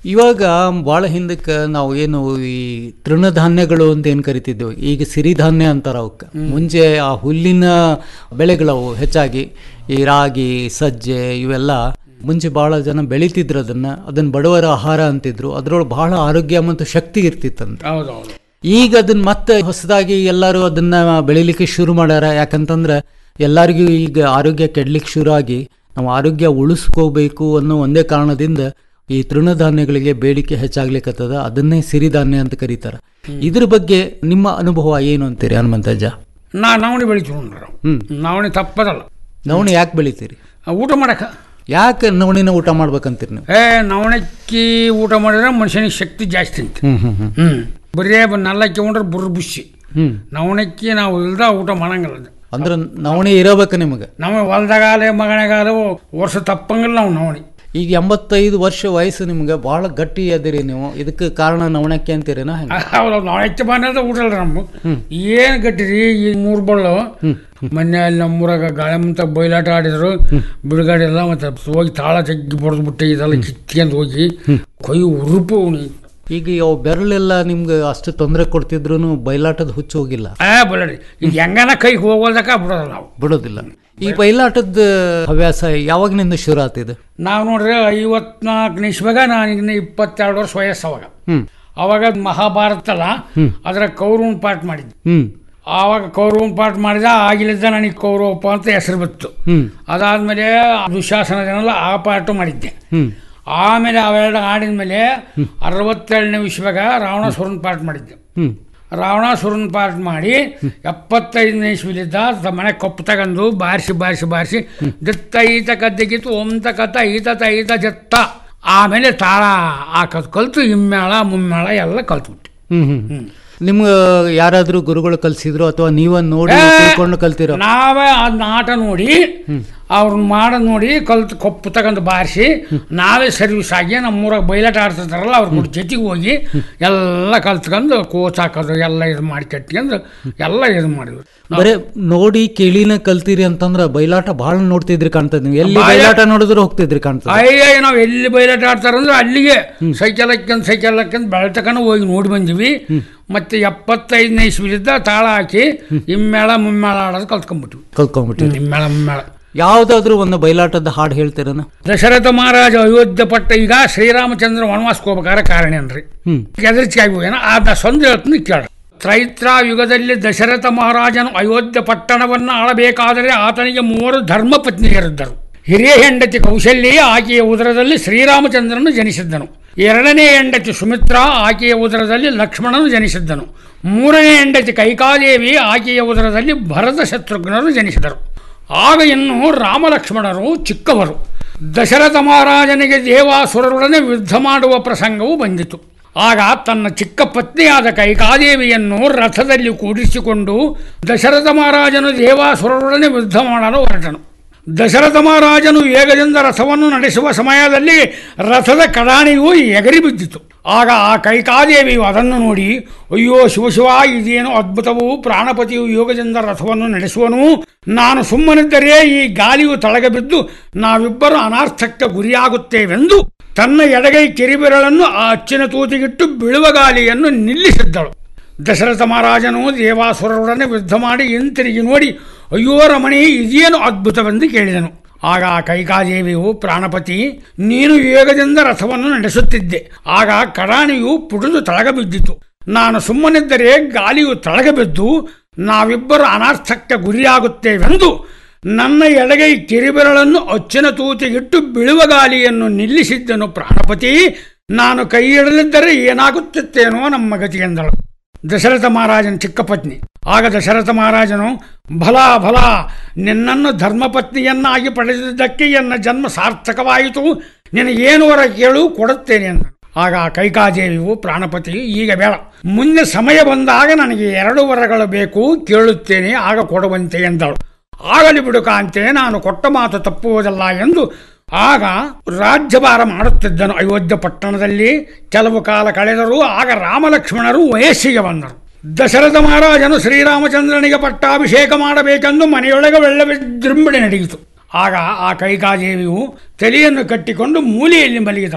ಇವಾಗ ಭಾಳ ಹಿಂದಕ್ಕೆ ನಾವು ಏನು ಈ ತೃಣಧಾನ್ಯಗಳು ಅಂತ ಏನು ಕರಿತಿದ್ದೆವು ಈಗ ಸಿರಿಧಾನ್ಯ ಅಂತಾರೆ ಅವಕ್ಕೆ ಮುಂಚೆ ಆ ಹುಲ್ಲಿನ ಬೆಳೆಗಳವು ಹೆಚ್ಚಾಗಿ ಈ ರಾಗಿ ಸಜ್ಜೆ ಇವೆಲ್ಲ ಮುಂಚೆ ಭಾಳ ಜನ ಬೆಳಿತಿದ್ರು ಅದನ್ನು ಅದನ್ನು ಬಡವರ ಆಹಾರ ಅಂತಿದ್ರು ಅದರೊಳಗೆ ಬಹಳ ಆರೋಗ್ಯ ಮತ್ತು ಶಕ್ತಿ ಇರ್ತಿತ್ತಂತ ಹೌದೌದು ಈಗ ಅದನ್ನ ಮತ್ತೆ ಹೊಸದಾಗಿ ಎಲ್ಲರೂ ಅದನ್ನ ಬೆಳಿಲಿಕ್ಕೆ ಶುರು ಮಾಡ್ಯಾರ ಯಾಕಂತಂದ್ರೆ ಎಲ್ಲರಿಗೂ ಈಗ ಆರೋಗ್ಯ ಕೆಡ್ಲಿಕ್ಕೆ ಶುರು ಆಗಿ ನಾವು ಆರೋಗ್ಯ ಉಳಿಸ್ಕೋಬೇಕು ಅನ್ನೋ ಒಂದೇ ಕಾರಣದಿಂದ ಈ ತೃಣಧಾನ್ಯಗಳಿಗೆ ಬೇಡಿಕೆ ಹೆಚ್ಚಾಗ್ಲಿಕ್ಕತ್ತದ ಅದನ್ನೇ ಸಿರಿಧಾನ್ಯ ಅಂತ ಕರೀತಾರೆ ಇದ್ರ ಬಗ್ಗೆ ನಿಮ್ಮ ಅನುಭವ ಏನು ಅಂತೀರಿ ಹನುಮಂತಜ್ಜ ನಾ ನವಣಿ ಬೆಳಿತೀವಿ ನೋಡ್ರಿ ನಾವು. ಹ್ಮ್ ನವಣಿ ತಪ್ಪದಲ್ಲ ನವಣಿ ಯಾಕೆ ಬೆಳಿತೀರಿ ಆ, ಊಟ ಮಾಡಕ ಯಾಕೆ ನವಣಿನ ಊಟ ಮಾಡ್ಬೇಕಂತೀರಿ ನೀವು ಏ ನವಣಕ್ಕಿ ಊಟ ಮಾಡಿದ್ರೆ ಮನುಷ್ಯನಿಗೆ ಶಕ್ತಿ ಜಾಸ್ತಿ ಅಂತ ಹ್ಮ್ ಹ್ಮ್ ಹ್ಮ್ ಹ್ಮ್ ಬರೇ ನಲ್ಲಕ್ಕಿ ಉಂಡ್ರೆ ಬುರ್ರ ಬುಷಿ ಹ್ಮ್ ನವಣಕ್ಕಿ ನಾವು ಇಲ್ದ ಊಟ ಮಾಡಂಗಿಲ್ಲ ಅದು. ಅಂದ್ರೆ ನವಣಿ ಇರಬೇಕು ನಿಮಗೆ ನಮ್ಮ ಹೊಲ್ದಾಗಾಲೆ ಮಗನಾಗಾಲ ವರ್ಷ ತಪ್ಪಂಗಿಲ್ಲ ನಾವು ನವಣಿ ಈಗ ಎಂಬತ್ತೈದು ವರ್ಷ ವಯಸ್ಸು ನಿಮ್ಗೆ ಭಾಳ ಗಟ್ಟಿ ಅದಿರಿ ನೀವು ಇದಕ್ಕೆ ಕಾರಣ ನವಣಕ್ಕೆ ಅಂತೀರೇನಾ ಹೆಂಗೆ ಹೌದು ನವಣಕ್ಕಿ ಬಂದ ಊಟ ಅಲ್ರಿ ನಮ್ಮ ಏನ್ ಗಟ್ಟಿರಿ ಈ ಮೂರ್ ಬಳ್ಳು ಮೊನ್ನೆ ಅಲ್ಲಿ ನಮ್ಮೂರಾಗ ಗಾಳಿಮಂತ ಬಯಲಾಟ ಆಡಿದ್ರು ಬಿಡುಗಡೆ ಎಲ್ಲ ಮತ್ತೆ ಹೋಗಿ ತಾಳ ಜಗ್ಗಿ ಬಡ್ದು ಬಿಟ್ಟು ಇದೆಲ್ಲ ಕಿತ್ಕೊಂಡು ಹೋಗಿ ಕೊಯ್ ಉರುಪು ಈಗ ಅವು ಬೆರಳೆಲ್ಲ ನಿಮ್ಗೆ ಅಷ್ಟು ತೊಂದರೆ ಕೊಡ್ತಿದ್ರು ಬಯಲಾಟದ ಹುಚ್ಚು ಹೋಗಿಲ್ಲ ಆ ಬಳ್ಳಾಡಿ ಈಗ ಹೆಂಗನ ಕೈ ಹೋಗೋದಕ್ಕ ಬಿಡೋದು ನಾವು ಬಿಡೋದಿಲ್ಲ ಈ ಬಯಲಾಟದ ಹವ್ಯಾಸ ಯಾವಾಗಿನಿಂದ ಶುರು ಆತಿದೆ ನಾವು ನೋಡ್ರಿ ಐವತ್ನಾಲ್ಕು ನಿಮಿಷವಾಗ ನಾನು ಇನ್ನು ಇಪ್ಪತ್ತೆರಡು ವರ್ಷ ವಯಸ್ಸು ಅವಾಗ ಹ್ಮ್ ಅವಾಗ ಮಹಾಭಾರತ ಅಲ್ಲ ಹ್ಮ್. ಅದರ ಕೌರವನ್ ಪಾಠ ಮಾಡಿದ್ದೆ ಹ್ಮ್ ಆವಾಗ ಕೌರವನ್ ಪಾಠ ಮಾಡಿದ ಆಗಿಲಿದ್ದ ನನಗೆ ಕೌರವಪ್ಪ ಅಂತ ಹೆಸರು ಬಿತ್ತು ಹ್ಮ್ ಅದಾದ್ಮೇಲೆ ದುಶಾಸನ ಜನಲ್ಲ ಆ ಪಾಠ ಮಾಡಿದ್ದೆ ಹ್ಮ್ ಆಮೇಲೆ ಅವೆರಡು ಆಡಿದ ಮೇಲೆ ಅರವತ್ತೆರಡನೇ ವಿಶ್ವಗ ರಾವಣಾಸುರನ್ ಪಾಠ ಮಾಡಿದ್ದೆ ಹ್ಮ್ ರಾವಣಾಸುರನ್ ಪಾಠ ಮಾಡಿ ಎಪ್ಪತ್ತೈದನೇ ಇಸ್ವಿಲಿದ್ದ ತ- ಮನೆ ಕಪ್ಪು ತಗೊಂಡು ಬಾರಿಸಿ ಬಾರಿಸಿ ಬಾರಿಸಿ ದಿತ್ತ ಈತ ಕದ್ದಗಿತ್ತು ಓಂತ ಕಥ ಈತ ತ ಈತ ಜತ್ತ ಆಮೇಲೆ ತಾಳ ಹಾಕೋದು ಕಲ್ತು ಇಮ್ಮೇಳ ಮುಮ್ಮೇಳ ಎಲ್ಲ ಕಲ್ತ್ಬಿಟ್ಟು ಹ್ಮ್ ಹ್ಮ್ ಹ್ಮ್ ನಿಮ್ಗೆ ಯಾರಾದ್ರೂ ಗುರುಗಳು ಕಲ್ಸಿದ್ರು ಅಥವಾ ನೀವ ನೋಡಿ ಏ, ತಿಳ್ಕೊಂಡು ಕಲ್ತಿರೋ ನಾವೇ ಅದನ್ನ ಆಟ ನೋಡಿ ಅವ್ರನ್ನ ಮಾಡೋದು ನೋಡಿ ಕಲ್ತು ಕಪ್ಪು ತಗೊಂಡು ಬಾರಿಸಿ ನಾವೇ ಸರ್ವಿಸ್ ಆಗಿ ನಮ್ಮೂರಾಗ ಬಯಲಾಟ ಆಡ್ತಿರ್ತಾರಲ್ಲ ಅವ್ರ ಕೂಡ ಜೊತೆಗೆ ಹೋಗಿ ಎಲ್ಲ ಕಲ್ತ್ಕೊಂಡು ಕೋಚ್ ಹಾಕೋದು ಎಲ್ಲ ಇದು ಮಾಡಿ ಕಟ್ಕೊಂಡು ಎಲ್ಲ ಇದು ಮಾಡಿದ್ವಿ ಬರೇ ನೋಡಿ ಕೇಳಿನ ಕಲ್ತೀರಿ ಅಂತಂದ್ರ ಬಯಲಾಟ ಬಹಳ ನೋಡ್ತಿದ್ರಿ ಕಾಣ್ತದ ನೀವು ಎಲ್ಲಿ ಬಾಯ- ಬಯಲಾಟ ನೋಡಿದ್ರು ಹೋಗ್ತಿದ್ರಿ ಕಾಣ್ತದ ಅಯ್ಯ ನಾವು ಎಲ್ಲಿ ಬಯಲಾಟ ಆಡ್ತಾರಂದ್ರೆ ಅಲ್ಲಿಗೆ ಸೈಕಲ್ ಹಾಕ್ಯಂದು ಸೈಕಲ್ ಹಾಕ್ಯಂದು ಬೆಳ್ತಕನ ಹೋಗಿ ನೋಡಿ ಬಂದಿವಿ ಮತ್ತೆ ಎಪ್ಪತ್ತೈದನೇ ಇಸ್ವಿಲಿದ್ದ ತಾಳ ಹಾಕಿ ಇಮ್ಮೇಳ ಮುಮ್ಮೇಳ ಆಡೋದು ಕಲ್ತ್ಕೊಂಡ್ಬಿಟ್ವಿ ಕಲ್ಕೊಂಡ್ಬಿಟ್ರಿ ಇಮ್ಮೇಳ ಮುಮ್ಮೇಳ ಯಾವ್ದಾದ್ರು ಒಂದು ಬಯಲಾಟದ ಹಾಡು ಹೇಳ್ತೀರನ ದಶರಥ ಮಹಾರಾಜ ಅಯೋಧ್ಯ ಪಟ್ಟ ಈಗ ಶ್ರೀರಾಮಚಂದ್ರ ವನವಾಸಕ್ಕೆ ಹೋಗ್ಬೇಕಾದ್ರೆ ಕಾರಣ ಏನ್ರಿ ಹ್ಮ್ ಎದರಿಚಾಗಿ ಹೋಗ್ಯಾನ ಆ ಸಂದು ಹೇಳ್ತೀನಿ ಕೇಳ ತ್ರೈತ್ರ ಯುಗದಲ್ಲಿ ದಶರಥ ಮಹಾರಾಜನು ಅಯೋಧ್ಯ ಪಟ್ಟಣವನ್ನು ಆಳಬೇಕಾದರೆ ಆತನಿಗೆ ಮೂವರು ಧರ್ಮ ಪತ್ನಿಯರಿದ್ದರು ಹಿರಿಯ ಹೆಂಡತಿ ಕೌಶಲ್ಯ ಆಕೆಯ ಉದರದಲ್ಲಿ ಶ್ರೀರಾಮಚಂದ್ರನು ಜನಿಸಿದ್ದನು ಎರಡನೇ ಹೆಂಡತಿ ಸುಮಿತ್ರ ಆಕೆಯ ಉದರದಲ್ಲಿ ಲಕ್ಷ್ಮಣನು ಜನಿಸಿದ್ದನು ಮೂರನೇ ಹೆಂಡತಿ ಕೈಕಾದೇವಿ ಆಕೆಯ ಉದರದಲ್ಲಿ ಭರತ ಶತ್ರುಘ್ನರು ಜನಿಸಿದರು ಆಗ ಇನ್ನು ರಾಮಲಕ್ಷ್ಮಣರು ಚಿಕ್ಕವರು ದಶರಥ ಮಹಾರಾಜನಿಗೆ ದೇವಾಸುರರೊಡನೆ ಯುದ್ಧ ಮಾಡುವ ಪ್ರಸಂಗವು ಬಂದಿತು ಆಗ ತನ್ನ ಚಿಕ್ಕ ಪತ್ನಿಯಾದ ಕೈಕಾದೇವಿಯನ್ನು ರಥದಲ್ಲಿ ಕೂಡಿಸಿಕೊಂಡು ದಶರಥ ಮಹಾರಾಜನು ದೇವಾಸುರರೊಡನೆ ಯುದ್ಧ ಮಾಡಲು ಹೊರಟನು ದಶರಥ ಮಹಾರಾಜನು ವೇಗದಿಂದ ರಥವನ್ನು ನಡೆಸುವ ಸಮಯದಲ್ಲಿ ರಥದ ಕಡಾಣಿಯು ಎಗರಿ ಬಿದ್ದಿತು ಆಗ ಆ ಕೈಕಾದೇವಿಯು ಅದನ್ನು ನೋಡಿ ಅಯ್ಯೋ ಶಿವಶಿವ ಇದೇನು ಅದ್ಭುತವು ಪ್ರಾಣಪತಿಯು ಯೋಗದಿಂದ ರಥವನ್ನು ನಡೆಸುವನು ನಾನು ಸುಮ್ಮನಿದ್ದರೆ ಈ ಗಾಳಿಯು ತಳಗೆ ಬಿದ್ದು ನಾವಿಬ್ಬರು ಅನಾರ್ಥಕ್ಕೆ ಗುರಿಯಾಗುತ್ತೇವೆಂದು ತನ್ನ ಎಡಗೈ ಕಿರಿಬೆರಳನ್ನು ಆ ಅಚ್ಚಿನ ತೂತಿಗಿಟ್ಟು ಬೀಳುವ ಗಾಳಿಯನ್ನು ನಿಲ್ಲಿಸಿದ್ದಳು ದಶರಥ ಮಹಾರಾಜನು ದೇವಾಸುರರೊಡನೆ ಯುದ್ಧ ಮಾಡಿ ಹಿಂತಿರುಗಿ ನೋಡಿ ಅಯ್ಯೋ ರಮಣಿ ಇದೇನು ಅದ್ಭುತವೆಂದು ಕೇಳಿದನು ಆಗ ಆ ಕೈಕಾದೇವಿಯು ಪ್ರಾಣಪತಿ ನೀನು ವೇಗದಿಂದ ರಥವನ್ನು ನಡೆಸುತ್ತಿದ್ದೆ ಆಗ ಕಡಾಣಿಯು ಪುಡಿದು ತಳಗ ಬಿದ್ದಿತು ನಾನು ಸುಮ್ಮನಿದ್ದರೆ ಗಾಳಿಯು ತಳಗ ಬಿದ್ದು ನಾವಿಬ್ಬರು ಅನಾರ್ಥಕ್ಕೆ ಗುರಿಯಾಗುತ್ತೇವೆಂದು ನನ್ನ ಎಡಗೈ ಕಿರಿಬೆರಳನ್ನು ಅಚ್ಚಿನ ತೂತಿಗಿಟ್ಟು ಬೀಳುವ ಗಾಳಿಯನ್ನು ನಿಲ್ಲಿಸಿದ್ದನು ಪ್ರಾಣಪತಿ ನಾನು ಕೈ ಹಿಡಲಿದ್ದರೆ ಏನಾಗುತ್ತಿತ್ತೇನೋ ನಮ್ಮ ಗತಿ ಎಂದಳು ದಶರಥ ಮಹಾರಾಜನ ಚಿಕ್ಕ ಪತ್ನಿ ಆಗ ದಶರಥ ಮಹಾರಾಜನು ಭಲ ಭಲ ನಿನ್ನನ್ನು ಧರ್ಮಪತ್ನಿಯನ್ನಾಗಿ ಪಡೆದಿದ್ದಕ್ಕೆ ಎನ್ನ ಜನ್ಮ ಸಾರ್ಥಕವಾಯಿತು ನಿನಗೇನು ವರ ಕೇಳು ಕೊಡುತ್ತೇನೆ ಎಂದನು ಆಗ ಆ ಕೈಕಾದೇವಿಯು ಪ್ರಾಣಪತಿ ಈಗ ಬೇಡ ಮುಂದೆ ಸಮಯ ಬಂದಾಗ ನನಗೆ ಎರಡು ವರಗಳು ಬೇಕು ಕೇಳುತ್ತೇನೆ ಆಗ ಕೊಡುವಂತೆ ಎಂದಳು ಆಗಲಿ ಬಿಡು ಕಾಂತೆ ನಾನು ಕೊಟ್ಟ ಮಾತು ತಪ್ಪುವುದಲ್ಲ ಎಂದು ಆಗ ರಾಜ್ಯಭಾರ ಮಾಡುತ್ತಿದ್ದನು ಅಯೋಧ್ಯ ಪಟ್ಟಣದಲ್ಲಿ ಕೆಲವು ಕಾಲ ಕಳೆದರೂ ಆಗ ರಾಮಲಕ್ಷ್ಮಣರು ವಯಸ್ಸಿಗೆ ಬಂದರು ದಶರಥ ಮಹಾರಾಜನು ಶ್ರೀರಾಮಚಂದ್ರನಿಗೆ ಪಟ್ಟಾಭಿಷೇಕ ಮಾಡಬೇಕೆಂದು ಮನೆಯೊಳಗೆ ಒಳ್ಳೆ ವಿಜೃಂಭಣೆ ನಡೆಯಿತು ಆಗ ಆ ಕೈಕಾದೇವಿಯು ತಲೆಯನ್ನು ಕಟ್ಟಿಕೊಂಡು ಮೂಲೆಯಲ್ಲಿ ಮಲಗಿದಳು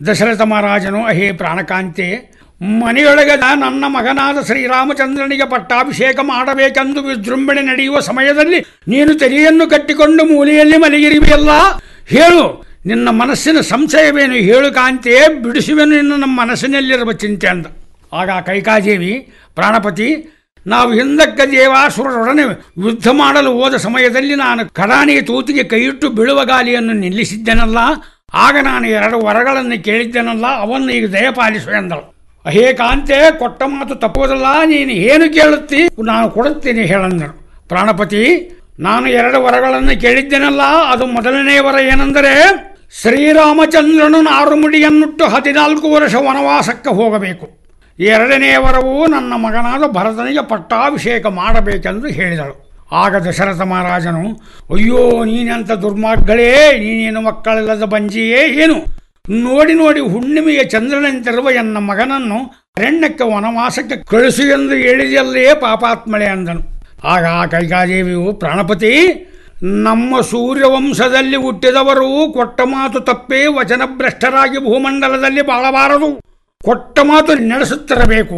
ದಶರಥ ಮಹಾರಾಜನು ಅಹೇ ಪ್ರಾಣಕಾಂತೆ ಮನೆಯೊಳಗೆ ನನ್ನ ಮಗನಾದ ಶ್ರೀರಾಮಚಂದ್ರನಿಗೆ ಪಟ್ಟಾಭಿಷೇಕ ಮಾಡಬೇಕೆಂದು ವಿಜೃಂಭಣೆ ನಡೆಯುವ ಸಮಯದಲ್ಲಿ ನೀನು ತೆರೆಯನ್ನು ಕಟ್ಟಿಕೊಂಡು ಮೂಲೆಯಲ್ಲಿ ಮಲಗಿರುವೆಯಲ್ಲ ಹೇಳು ನಿನ್ನ ಮನಸ್ಸಿನ ಸಂಶಯವೇನು ಹೇಳು ಕಾಂತೆ ಬಿಡಿಸುವೆನು ನಿನ್ನ ನಮ್ಮ ಮನಸ್ಸಿನಲ್ಲಿರುವ ಚಿಂತೆ ಅಂದ ಆಗ ಕೈಕಾದೇವಿ ಪ್ರಾಣಪತಿ ನಾವು ಹಿಂದಕ್ಕ ದೇವಾಸುರರೊಡನೆ ಯುದ್ಧ ಮಾಡಲು ಹೋದ ಸಮಯದಲ್ಲಿ ನಾನು ಕಡಾಣಿಯ ತೂತಿಗೆ ಕೈಯಿಟ್ಟು ಬೀಳುವ ಗಾಲಿಯನ್ನು ನಿಲ್ಲಿಸಿದ್ದೆನಲ್ಲ ಆಗ ನಾನು ಎರಡು ವರಗಳನ್ನು ಕೇಳಿದ್ದೆನಲ್ಲ ಅವನ್ನು ಈಗ ದಯಪಾಲಿಸು ಎಂದಳು ಅಹೇ ಕಾಂತೆ ಕೊಟ್ಟ ಮಾತು ತಪ್ಪುವುದಲ್ಲ ನೀನು ಏನು ಕೇಳುತ್ತಿ ನಾನು ಕೊಡುತ್ತೇನೆ ಹೇಳಂದನು ಪ್ರಾಣಪತಿ ನಾನು ಎರಡು ವರಗಳನ್ನು ಕೇಳಿದ್ದೇನಲ್ಲ ಅದು ಮೊದಲನೇ ವರ ಏನೆಂದರೆ ಶ್ರೀರಾಮಚಂದ್ರನು ನಾರುಮುಡಿಯನ್ನುಟ್ಟು ಹದಿನಾಲ್ಕು ವರ್ಷ ವನವಾಸಕ್ಕೆ ಹೋಗಬೇಕು ಎರಡನೇ ವರವು ನನ್ನ ಮಗನಾದ ಭರತನಿಗೆ ಪಟ್ಟಾಭಿಷೇಕ ಮಾಡಬೇಕೆಂದು ಹೇಳಿದಳು ಆಗ ದಶರಥ ಮಹಾರಾಜನು ಅಯ್ಯೋ ನೀನೆಂಥ ದುರ್ಮಾರ್ಗಳೇ ನೀನೇನು ಮಕ್ಕಳಿಲ್ಲದ ಬಂಜಿಯೇ ಏನು ನೋಡಿ ನೋಡಿ ಹುಣ್ಣಿಮೆಯ ಚಂದ್ರನಂತಿರುವ ಎನ್ನ ಮಗನನ್ನು ಅರಣ್ಯಕ್ಕೆ ವನವಾಸಕ್ಕೆ ಕಳಿಸು ಎಂದು ಹೇಳಿದಲ್ಲೇ ಪಾಪಾತ್ಮಳೆ ಅಂದನು ಆಗ ಆ ಕೈಕಾದೇವಿಯು ಪ್ರಾಣಪತಿ ನಮ್ಮ ಸೂರ್ಯವಂಶದಲ್ಲಿ ಹುಟ್ಟಿದವರು ಕೊಟ್ಟ ಮಾತು ತಪ್ಪೇ ವಚನಭ್ರಷ್ಟರಾಗಿ ಭೂಮಂಡಲದಲ್ಲಿ ಬಾಳಬಾರದು ಕೊಟ್ಟ ಮಾತು ನಡೆಸುತ್ತಿರಬೇಕು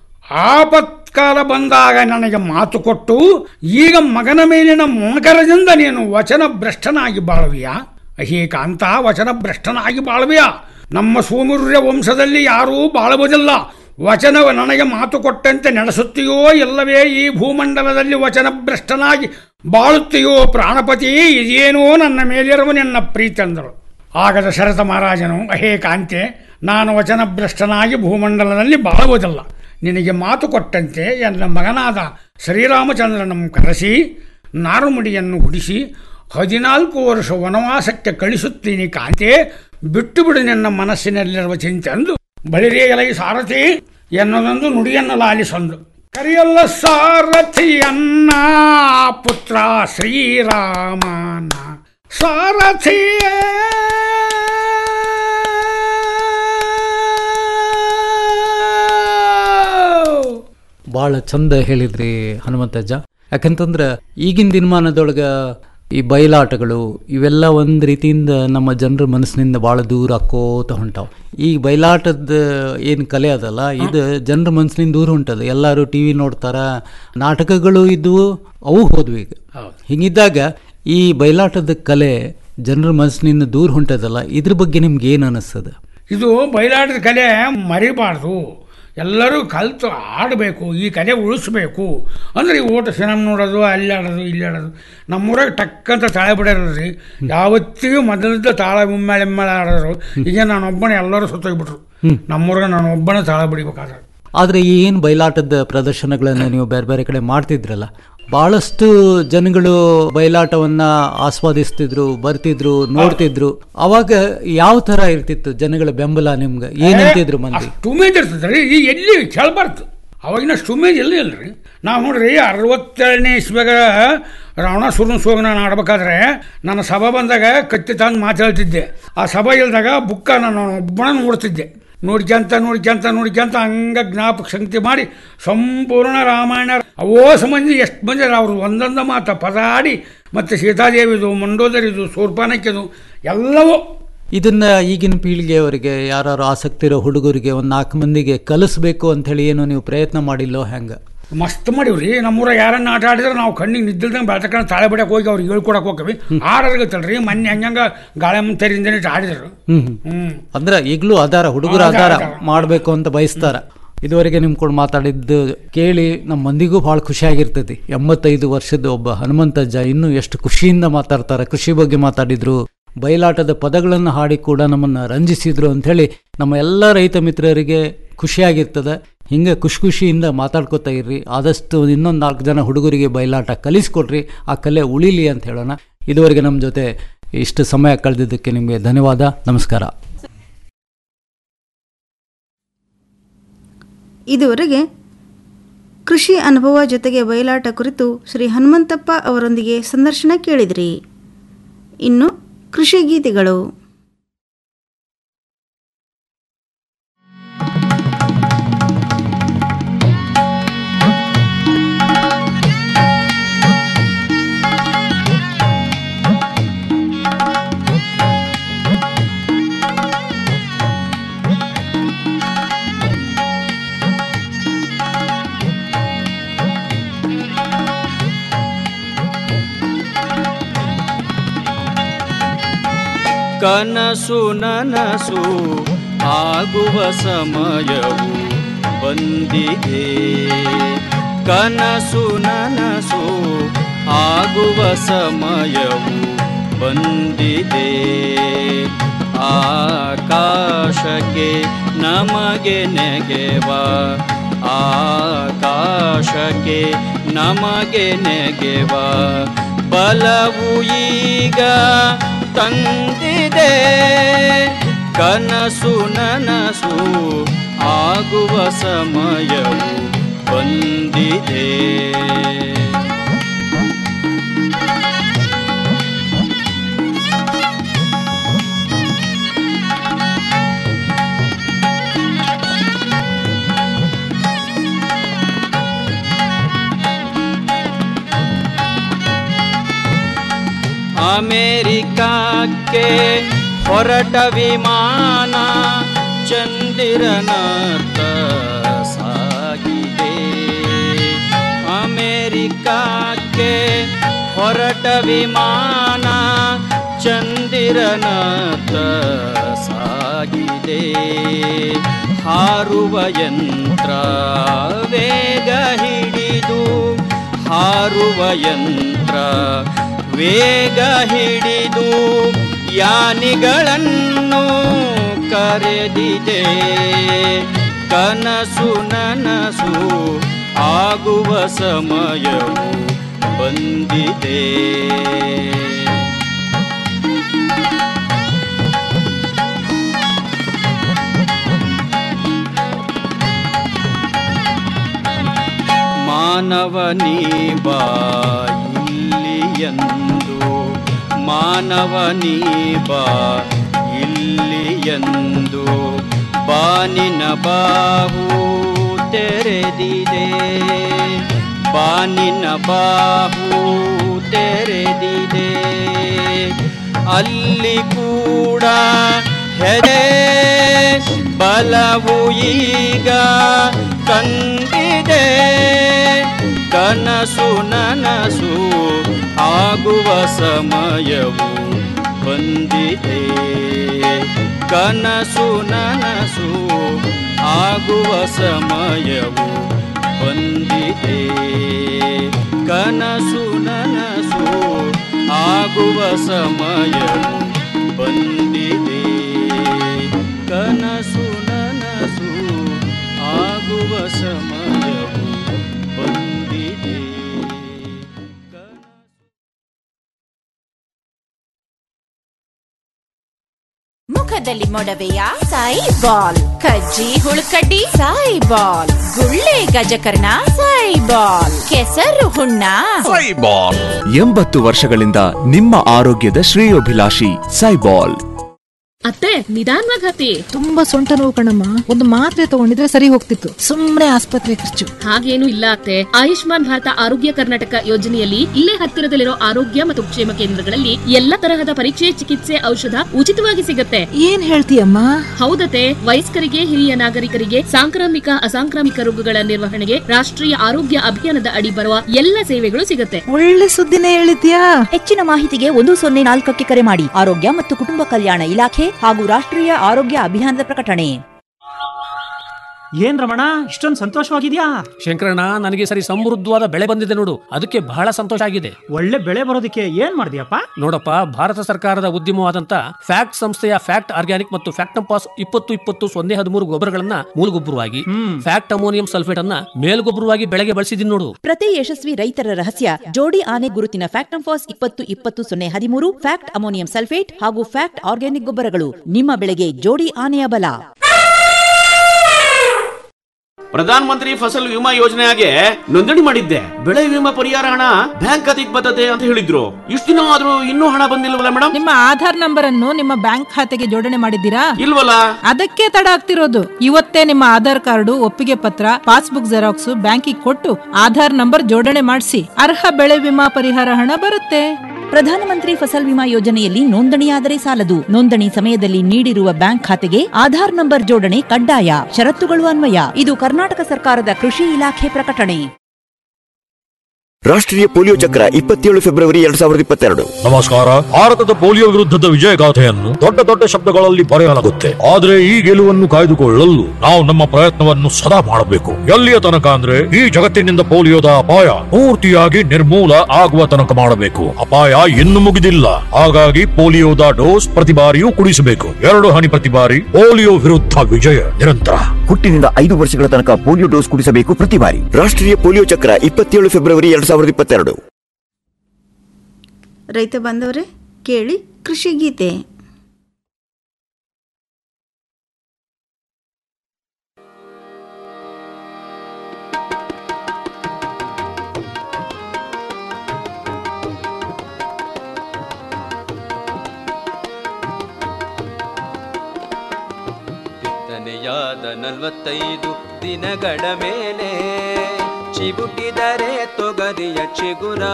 ಆಪತ್ಕಾಲ ಬಂದಾಗ ನನಗೆ ಮಾತು ಕೊಟ್ಟು ಈಗ ಮಗನ ಮೇಲಿನ ಮಕರದಿಂದ ನೀನು ವಚನ ಭ್ರಷ್ಟನಾಗಿ ಬಾಳುವಿಯಾ ಅಹೇ ಕಾಂತ ವಚನ ಭ್ರಷ್ಟನಾಗಿ ಬಾಳುವಿಯಾ ನಮ್ಮ ಸೂರ್ಯ ವಂಶದಲ್ಲಿ ಯಾರೂ ಬಾಳುವುದಿಲ್ಲ ವಚನ ನನಗೆ ಮಾತು ಕೊಟ್ಟಂತೆ ನಡೆಸುತ್ತೀಯೋ ಇಲ್ಲವೇ ಈ ಭೂಮಂಡಲದಲ್ಲಿ ವಚನ ಭ್ರಷ್ಟನಾಗಿ ಬಾಳುತ್ತೀಯೋ ಪ್ರಾಣಪತಿ ಇದೇನೋ ನನ್ನ ಮೇಲಿರುವ ನಿನ್ನ ಪ್ರೀತಿ ಅಂದರು ಆಗ ದಶರಥ ಮಹಾರಾಜನು ಅಹೇ ಕಾಂತೆ ನಾನು ವಚನಭ್ರಷ್ಟನಾಗಿ ಭೂಮಂಡಲದಲ್ಲಿ ಬಾಳುವುದಿಲ್ಲ ನಿನಗೆ ಮಾತು ಕೊಟ್ಟಂತೆ ನನ್ನ ಮಗನಾದ ಶ್ರೀರಾಮಚಂದ್ರನನ್ನು ಕರೆಸಿ ನಾರುಮುಡಿಯನ್ನು ಹುಡಿಸಿ ಹದಿನಾಲ್ಕು ವರ್ಷ ವನವಾಸಕ್ಕೆ ಕಳಿಸುತ್ತೀನಿ ಕಾಂತೆ ಬಿಟ್ಟು ಬಿಡು ನಿನ್ನ ಮನಸ್ಸಿನಲ್ಲಿರುವ ಚಿಂತೆ ಅಂದು ಬಳಿರೇ ಎಲೈ ಸಾರಥಿ ಎನ್ನುವುದೊಂದು ನುಡಿಯನ್ನು ಲಾಲಿಸೊಂದು ಕರಿಯಲ್ಲ ಸಾರಥಿಯನ್ನ ಪುತ್ರ ಶ್ರೀರಾಮನ ಸಾರಥಿಯೇ ಭಾಳ ಚಂದ ಹೇಳಿದ್ರಿ ಹನುಮಂತಜ್ಜ ಯಾಕಂತಂದ್ರೆ ಈಗಿನ ದಿನಮಾನದೊಳಗ ಈ ಬಯಲಾಟಗಳು ಇವೆಲ್ಲ ಒಂದು ರೀತಿಯಿಂದ ನಮ್ಮ ಜನರ ಮನಸ್ಸಿನಿಂದ ಭಾಳ ದೂರ ಆಕೋತ ಹೊಂಟಾವ ಈ ಬಯಲಾಟದ ಏನು ಕಲೆ ಅದಲ್ಲ ಇದು ಜನರ ಮನಸ್ಸಿನಿಂದ ದೂರ ಹೊಂಟದ ಎಲ್ಲರೂ ಟಿ ವಿ ನೋಡ್ತಾರ ನಾಟಕಗಳು ಇದ್ವು ಅವು ಹೋದ್ವು ಈಗ ಹಿಂಗಿದ್ದಾಗ ಈ ಬಯಲಾಟದ ಕಲೆ ಜನರ ಮನಸ್ಸಿನಿಂದ ದೂರ ಹೊಂಟದಲ್ಲ ಇದ್ರ ಬಗ್ಗೆ ನಿಮ್ಗೆ ಏನು ಅನಿಸ್ತದ ಇದು ಬಯಲಾಟದ ಕಲೆ ಮರಿಬಾರ್ದು ಎಲ್ಲರೂ ಕಲ್ತು ಆಡಬೇಕು ಈ ಕಲೆ ಉಳಿಸ್ಬೇಕು ಅಂದ್ರೆ ಈ ಓಟ ಸಿನಿಮಾ ನೋಡೋದು ಅಲ್ಲಿ ಆಡೋದು ಇಲ್ಲಿ ಆಡೋದು ನಮ್ಮೂರಾಗ ಟಕ್ಕಂತ ತಾಳೆ ಬಿಡೋದ್ರಿ ಯಾವತ್ತಿಗೂ ಮೊದಲಿದ್ದ ತಾಳ ಮುಮ್ಮೇಳೆ ಎಮ್ಮೇಳೆ ಆಡೋರು ಈಗ ನಾನೊಬ್ಬನೇ ಎಲ್ಲರೂ ಸುತ್ತೋಗ್ಬಿಟ್ರು ನಮ್ಮೂರಾಗ ನಾನು ಒಬ್ಬನೇ ತಾಳ ಬಿಡಿಬೇಕಾದ್ರೆ ಆದರೆ ಈ ಏನು ಬಯಲಾಟದ ಪ್ರದರ್ಶನಗಳನ್ನು ನೀವು ಬೇರೆ ಬೇರೆ ಕಡೆ ಮಾಡ್ತಿದ್ರಲ್ಲ ಭಾಳಷ್ಟು ಜನಗಳು ಬಯಲಾಟವನ್ನ ಆಸ್ವಾದಿಸ್ತಿದ್ರು ಬರ್ತಿದ್ರು ನೋಡ್ತಿದ್ರು ಅವಾಗ ಯಾವ ಥರ ಇರ್ತಿತ್ತು ಜನಗಳ ಬೆಂಬಲ ನಿಮ್ಗೆ ಏನಂತಿದ್ರು ಮಂದಿ ಸ್ಟುಮೇಜ್ ಇರ್ತದ್ರಿ ಈ ಎಲ್ಲಿ ಕೇಳಬಾರ್ದು ಅವಾಗಿನ ಸ್ಟುಮೇಜ್ ಎಲ್ಲಿ ಇಲ್ರಿ ನಾವು ನೋಡ್ರಿ ಅರವತ್ತೇಳನೇ ಇಸ್ವಾಗ ರಾವಣಾಸುರನ ಸೋಗ ನಾನು ಆಡ್ಬೇಕಾದ್ರೆ ನನ್ನ ಸಭಾ ಬಂದಾಗ ಕತ್ತಿ ತಂದು ಮಾತಾಡ್ತಿದ್ದೆ ಆ ಸಭಾ ಇಲ್ದಾಗ ಬುಕ್ಕ ನಾನು ಒಬ್ಬನ ನೋಡ್ತಿದ್ದೆ ನೋಡ್ಕ್ಯಂತ ನೋಡ್ಕ್ಯಂತ ನೋಡ್ಕ್ಯಂತ ಹಂಗ ಜ್ಞಾಪಕ ಶಕ್ತಿ ಮಾಡಿ ಸಂಪೂರ್ಣ ರಾಮಾಯಣ ಅವೋ ಸಂಬಂಧಿ ಎಷ್ಟು ಮಂದಿ ಅವ್ರು ಒಂದೊಂದು ಮಾತ ಪದಾಡಿ ಮತ್ತು ಸೀತಾದೇವಿದು ಮಂಡೋದರಿದು ಶೂರ್ಪಾನಕ್ಕಿದು ಎಲ್ಲವೂ ಇದನ್ನ ಈಗಿನ ಪೀಳಿಗೆಯವರಿಗೆ ಯಾರು ಆಸಕ್ತಿ ಇರೋ ಹುಡುಗರಿಗೆ ಒಂದು ನಾಲ್ಕು ಮಂದಿಗೆ ಕಲಿಸ್ಬೇಕು ಅಂತ ಹೇಳಿ ಏನು ನೀವು ಪ್ರಯತ್ನ ಮಾಡಿಲ್ಲೋ ಹೆಂಗ ಮಸ್ತ್ ಮಾಡಿವ್ರಿ ನಮ್ಮೂರ ಯಾರನ್ನ ಆಟ ಆಡಿದ್ರೆ ನಾವು ಕಣ್ಣಿಗೆ ನಿದ್ದಿಲ್ದಂಗೆ ಬೆಳ್ತಕೊಂಡು ತಾಳೆ ಬಿಡಕ್ಕೆ ಹೋಗಿ ಅವ್ರಿಗೆ ಹೇಳ್ಕೊಡಕ್ಕೆ ಹೋಗ್ತೀವಿ ಆಡೋರ್ಗತ್ತಲ್ರಿ ಮೊನ್ನೆ ಹಂಗಂಗ ಗಾಳಿ ಮುಂತರಿಂದ ಆಡಿದ್ರು ಹ್ಮ್ ಹ್ಮ್ ಅಂದ್ರೆ ಈಗಲೂ ಅದಾರ ಹುಡುಗರು ಅದಾರ, ಅದಾರ ಅದಾರ. ಮಾಡಬೇಕು ಅಂತ ಬಯಸ್ತಾರ ಇದುವರೆಗೆ ನಿಮ್ ಕೂಡ ಮಾತಾಡಿದ್ದು ಕೇಳಿ ನಮ್ಮ ಮಂದಿಗೂ ಭಾಳ ಖುಷಿಯಾಗಿರ್ತೈತಿ ಎಂಬತ್ತೈದು ವರ್ಷದ ಒಬ್ಬ ಹನುಮಂತಜ್ಜ ಇನ್ನೂ ಎಷ್ಟು ಖುಷಿಯಿಂದ ಮಾತಾಡ್ತಾರೆ ಕೃಷಿ ಬಗ್ಗೆ ಮಾತಾಡಿದ್ರು ಬಯಲಾಟದ ಪದಗಳನ್ನು ಹಾಡಿ ಕೂಡ ನಮ್ಮನ್ನು ರಂಜಿಸಿದ್ರು ಅಂಥೇಳಿ ನಮ್ಮ ಎಲ್ಲ ರೈತ ಮಿತ್ರರಿಗೆ ಖುಷಿಯಾಗಿರ್ತದೆ ಹಿಂಗೆ ಖುಷಿ ಖುಷಿಯಿಂದ ಮಾತಾಡ್ಕೋತಾ ಇರ್ರಿ ಆದಷ್ಟು ಇನ್ನೊಂದು ನಾಲ್ಕು ಜನ ಹುಡುಗರಿಗೆ ಬಯಲಾಟ ಕಲಿಸ್ಕೊಡ್ರಿ ಆ ಕಲೆ ಉಳಿಲಿ ಅಂತ ಹೇಳೋಣ ಇದುವರೆಗೆ ನಮ್ಮ ಜೊತೆ ಇಷ್ಟು ಸಮಯ ಕಳೆದಿದ್ದಕ್ಕೆ ನಿಮಗೆ ಧನ್ಯವಾದ ನಮಸ್ಕಾರ ಇದುವರೆಗೆ ಕೃಷಿ ಅನುಭವ ಜೊತೆಗೆ ಬಯಲಾಟ ಕುರಿತು ಶ್ರೀ ಹನುಮಂತಪ್ಪ ಅವರೊಂದಿಗೆ ಸಂದರ್ಶನ ಕೇಳಿದ್ರಿ ಇನ್ನು ಕೃಷಿ ಗೀತೆಗಳು ಕನಸು ನನಸು ಆಗುವ ಸಮಯವು ಬಂದಿದೆ ಕನಸು ನನಸು ಆಗುವ ಸಮಯವು ಬಂದಿದೆ ಆಕಾಶಕ್ಕೆ ನಮಗೆ ನೆಗೆವ ಆಕಾಶಕ್ಕೆ ನಮಗೆ ನೆಗೆವ ಬಲವು ಈಗ ತಂದಿದೆ ಕನಸು ನನಸು ಆಗುವ ಸಮಯವು ಬಂದಿದೆ ಅಮೇರಿಕಕ್ಕೆ ಹೊರಟ ವಿಮಾನ ಚಂದಿರನತ್ತ ಸಾಗಿದೆ ಅಮೇರಿಕಕ್ಕೆ ಹೊರಟ ವಿಮಾನ ಚಂದಿರನತ್ತ ಸಾಗಿದೆ ಹಾರುವ ಯಂತ್ರ ವೇಗ ಹಿಡಿದು ಹಾರುವ ಯಂತ್ರ ವೇಗ ಹಿಡಿದು ಯಾನಿಗಳನ್ನು ಕರೆದಿದೆ ಕನಸು ನನಸು ಆಗುವ ಸಮಯವು ಬಂದಿದೆ ಮಾನವನೀ ಬಾ ಇಲ್ಲಿಯಂದು ಮಾನವನೀ ಬಾ ಇಲ್ಲಿಯಂದು ಬಾನಿನ ಬಾಹು ತೆರೆದಿದೆ ಬಾನಿನ ಬಾಹು ತೆರೆದಿದೆ ಅಲ್ಲಿ ಕೂಡ ಹೆದೆ ಬಲವು ಈಗ ತಂದಿದೆ ಕನಸು ನನಸು ಆಗುವ ಸಮಯವು ಬಂದಿದೆ ಕನಸು ನನಸು ಆಗುವ ಸಮಯವು ಬಂದಿದೆ ಕನಸು ನನಸು ಆಗುವ ಸಮಯವು ಬಂದಿದೆ ಕನಸು ನನಸು ಆಗುವ ಸಮಯವು ಬಂದಿದೆ ಮುಖದಲ್ಲಿ ಮೊಡವೆಯ ಸಾಯಿ ಬಾಲ್ ಕಜ್ಜಿ ಹುಳುಕಡ್ಡಿ ಸಾಯಿ ಬಾಲ್ ಗುಳ್ಳೆ ಗಜಕರ್ಣ ಸಾಯಿ ಬಾಲ್ ಕೆಸರು ಹುಣ್ಣ ಸೈಬಾಲ್ ಎಂಬತ್ತು ವರ್ಷಗಳಿಂದ ನಿಮ್ಮ ಆರೋಗ್ಯದ ಶ್ರೇಯೋಭಿಲಾಷಿ ಸೈಬಾಲ್ ಅತ್ತೆ ನಿಧಾನವಾಗಿ ಹತ್ತಿ ತುಂಬಾ ಸೊಂಟ ನೋವು ಕಣಮ್ಮ ಒಂದು ಮಾತ್ರೆ ತಗೊಂಡಿದ್ರೆ ಸರಿ ಹೋಗ್ತಿತ್ತು ಸುಮ್ನೆ ಆಸ್ಪತ್ರೆ ಖರ್ಚು ಹಾಗೇನು ಇಲ್ಲ ಅತ್ತೆ ಆಯುಷ್ಮಾನ್ ಭಾರತ ಆರೋಗ್ಯ ಕರ್ನಾಟಕ ಯೋಜನೆಯಲ್ಲಿ ಇಲ್ಲೇ ಹತ್ತಿರದಲ್ಲಿರೋ ಆರೋಗ್ಯ ಮತ್ತು ಕ್ಷೇಮ ಕೇಂದ್ರಗಳಲ್ಲಿ ಎಲ್ಲ ತರಹದ ಪರೀಕ್ಷೆ ಚಿಕಿತ್ಸೆ ಔಷಧ ಉಚಿತವಾಗಿ ಸಿಗತ್ತೆ ಏನ್ ಹೇಳ್ತೀಯಮ್ಮ ಹೌದತೆ ವಯಸ್ಕರಿಗೆ ಹಿರಿಯ ನಾಗರಿಕರಿಗೆ ಸಾಂಕ್ರಾಮಿಕ ಅಸಾಂಕ್ರಾಮಿಕ ರೋಗಗಳ ನಿರ್ವಹಣೆಗೆ ರಾಷ್ಟ್ರೀಯ ಆರೋಗ್ಯ ಅಭಿಯಾನದ ಅಡಿ ಬರುವ ಎಲ್ಲ ಸೇವೆಗಳು ಸಿಗತ್ತೆ ಒಳ್ಳೆ ಸುದ್ದಿನೇ ಹೇಳಿದ್ಯಾ ಹೆಚ್ಚಿನ ಮಾಹಿತಿಗೆ ಒಂದು ಸೊನ್ನೆ ನಾಲ್ಕಕ್ಕೆ ಕರೆ ಮಾಡಿ ಆರೋಗ್ಯ ಮತ್ತು ಕುಟುಂಬ ಕಲ್ಯಾಣ ಇಲಾಖೆ ಹಾಗೂ ರಾಷ್ಟ್ರೀಯ ಆರೋಗ್ಯ ಅಭಿಯಾನದ ಪ್ರಕಟಣೆ ಏನ್ ರಮಣ ಇಷ್ಟೊಂದು ಸಂತೋಷವಾಗಿದ್ಯಾ ಶಂಕರಣ್ಣ ನನಗೆ ಸರಿ ಸಮೃದ್ಧವಾದ ಬೆಳೆ ಬಂದಿದೆ ನೋಡು ಅದಕ್ಕೆ ಬಹಳ ಸಂತೋಷ ಆಗಿದೆ ಒಳ್ಳೆ ಬೆಳೆ ಬರೋದಕ್ಕೆ ಏನ್ ಮಾಡಿದ್ಯಪ್ಪ ನೋಡಪ್ಪ ಭಾರತ ಸರ್ಕಾರದ ಉದ್ಯಮವಾದಂತ ಫ್ಯಾಕ್ಟ್ ಸಂಸ್ಥೆಯ ಫ್ಯಾಕ್ಟ್ ಆರ್ಗ್ಯಾನಿಕ್ ಮತ್ತು ಫ್ಯಾಕ್ಟಂಪಾಸ್ ಇಪ್ಪತ್ತು ಇಪ್ಪತ್ತು ಸೊನ್ನೆ ಹದಿಮೂರು ಗೊಬ್ಬರಗಳನ್ನ ಮೂಲಗೊಬ್ಬರವಾಗಿ ಫ್ಯಾಕ್ಟ್ ಅಮೋನಿಯಂ ಸಲ್ಫೇಟ್ ಅನ್ನ ಮೇಲ್ಗೊಬ್ಬರವಾಗಿ ಬೆಳೆಗೆ ಬಳಸಿದೀನಿ ನೋಡು ಪ್ರತಿ ಯಶಸ್ವಿ ರೈತರ ರಹಸ್ಯ ಜೋಡಿ ಆನೆ ಗುರುತಿನ ಫ್ಯಾಕ್ಟಂಫಾಸ್ ಇಪ್ಪತ್ತು ಇಪ್ಪತ್ತು ಸೊನ್ನೆ ಹದಿಮೂರು ಫ್ಯಾಕ್ಟ್ ಅಮೋನಿಯಂ ಸಲ್ಫೇಟ್ ಹಾಗೂ ಫ್ಯಾಕ್ಟ್ ಆರ್ಗ್ಯಾನಿಕ್ ಗೊಬ್ಬರಗಳು ನಿಮ್ಮ ಬೆಳೆಗೆ ಜೋಡಿ ಆನೆಯ ಬಲ ಪ್ರಧಾನ ಮಂತ್ರಿ ಫಸಲ್ ವಿಮಾ ಯೋಜನೆಗೆ ನೋಂದಣಿ ಮಾಡಿದ್ದೆ ಬೆಳೆ ವಿಮಾ ಪರಿಹಾರ ಹಣ ಬ್ಯಾಂಕ್ ಖಾತೆಗೆ ಬರ್ತದೆ ಅಂತ ಹೇಳಿದ್ರು ಇಷ್ಟು ದಿನ ಆದ್ರೂ ಇನ್ನೂ ಹಣ ಬಂದಿಲ್ವಲ್ಲ ಮೇಡಮ್ ನಿಮ್ಮ ಆಧಾರ್ ನಂಬರ್ ಅನ್ನು ನಿಮ್ಮ ಬ್ಯಾಂಕ್ ಖಾತೆಗೆ ಜೋಡಣೆ ಮಾಡಿದ್ದೀರಾ ಇಲ್ವಲ್ಲ ಅದಕ್ಕೆ ತಡ ಆಗ್ತಿರೋದು ಇವತ್ತೇ ನಿಮ್ಮ ಆಧಾರ್ ಕಾರ್ಡು ಒಪ್ಪಿಗೆ ಪತ್ರ ಪಾಸ್ಬುಕ್ ಜೆರಾಕ್ಸ್ ಬ್ಯಾಂಕಿಗೆ ಕೊಟ್ಟು ಆಧಾರ್ ನಂಬರ್ ಜೋಡಣೆ ಮಾಡಿಸಿ ಅರ್ಹ ಬೆಳೆ ವಿಮಾ ಪರಿಹಾರ ಹಣ ಬರುತ್ತೆ ಪ್ರಧಾನಮಂತ್ರಿ ಫಸಲ್ ವಿಮಾ ಯೋಜನೆಯಲ್ಲಿ ನೋಂದಣಿಯಾದರೆ ಸಾಲದು ನೋಂದಣಿ ಸಮಯದಲ್ಲಿ ನೀಡಿರುವ ಬ್ಯಾಂಕ್ ಖಾತೆಗೆ ಆಧಾರ್ ನಂಬರ್ ಜೋಡಣೆ ಕಡ್ಡಾಯ ಷರತ್ತುಗಳು ಅನ್ವಯ ಇದು ಕರ್ನಾಟಕ ಸರ್ಕಾರದ ಕೃಷಿ ಇಲಾಖೆ ಪ್ರಕಟಣೆ ರಾಷ್ಟ್ರೀಯ ಪೋಲಿಯೋ ಚಕ್ರ ಇಪ್ಪತ್ತೇಳು ಫೆಬ್ರವರಿ ಎರಡ್ ಸಾವಿರದ ಇಪ್ಪತ್ತೆರಡು ನಮಸ್ಕಾರ ಭಾರತದ ಪೋಲಿಯೋ ವಿರುದ್ಧದ ವಿಜಯಗಾಥೆಯನ್ನು ದೊಡ್ಡ ದೊಡ್ಡ ಶಬ್ದಗಳಲ್ಲಿ ಬರೆಯಲಾಗುತ್ತೆ ಆದ್ರೆ ಈ ಗೆಲುವನ್ನು ಕಾಯ್ದುಕೊಳ್ಳಲು ನಾವು ನಮ್ಮ ಪ್ರಯತ್ನವನ್ನು ಸದಾ ಮಾಡಬೇಕು ಎಲ್ಲಿಯ ತನಕ ಅಂದ್ರೆ ಈ ಜಗತ್ತಿನಿಂದ ಪೋಲಿಯೋದ ಅಪಾಯ ಪೂರ್ತಿಯಾಗಿ ನಿರ್ಮೂಲ ಆಗುವ ತನಕ ಮಾಡಬೇಕು ಅಪಾಯ ಇನ್ನು ಮುಗಿದಿಲ್ಲ ಹಾಗಾಗಿ ಪೋಲಿಯೋದ ಡೋಸ್ ಪ್ರತಿ ಬಾರಿಯೂ ಕುಡಿಸಬೇಕು ಎರಡು ಹನಿ ಪ್ರತಿ ಬಾರಿ ಪೋಲಿಯೋ ವಿರುದ್ಧ ವಿಜಯ ನಿರಂತರ ಹುಟ್ಟಿನಿಂದ ಐದು ವರ್ಷಗಳ ತನಕ ಪೋಲಿಯೋ ಡೋಸ್ ಕುಡಿಸಬೇಕು ಪ್ರತಿ ಬಾರಿ ರಾಷ್ಟ್ರೀಯ ಪೋಲಿಯೋ ಚಕ್ರ ಇಪ್ಪತ್ತೇಳು ಫೆಬ್ರವರಿ ಎರಡ್ ಸಾವಿರದ ಇಪ್ಪತ್ತೆರಡು ರೈತ ಬಾಂಧವರೇ ಕೇಳಿ ಕೃಷಿ ಗೀತೆ ಬಿತ್ತನೆಯಾದ ನಲವತ್ತೈದು ದಿನಗಳ ಮೇಲೆ ಚಿಬುಟಿದರೆ ತೊಗರಿಯ ಚಿಗುರ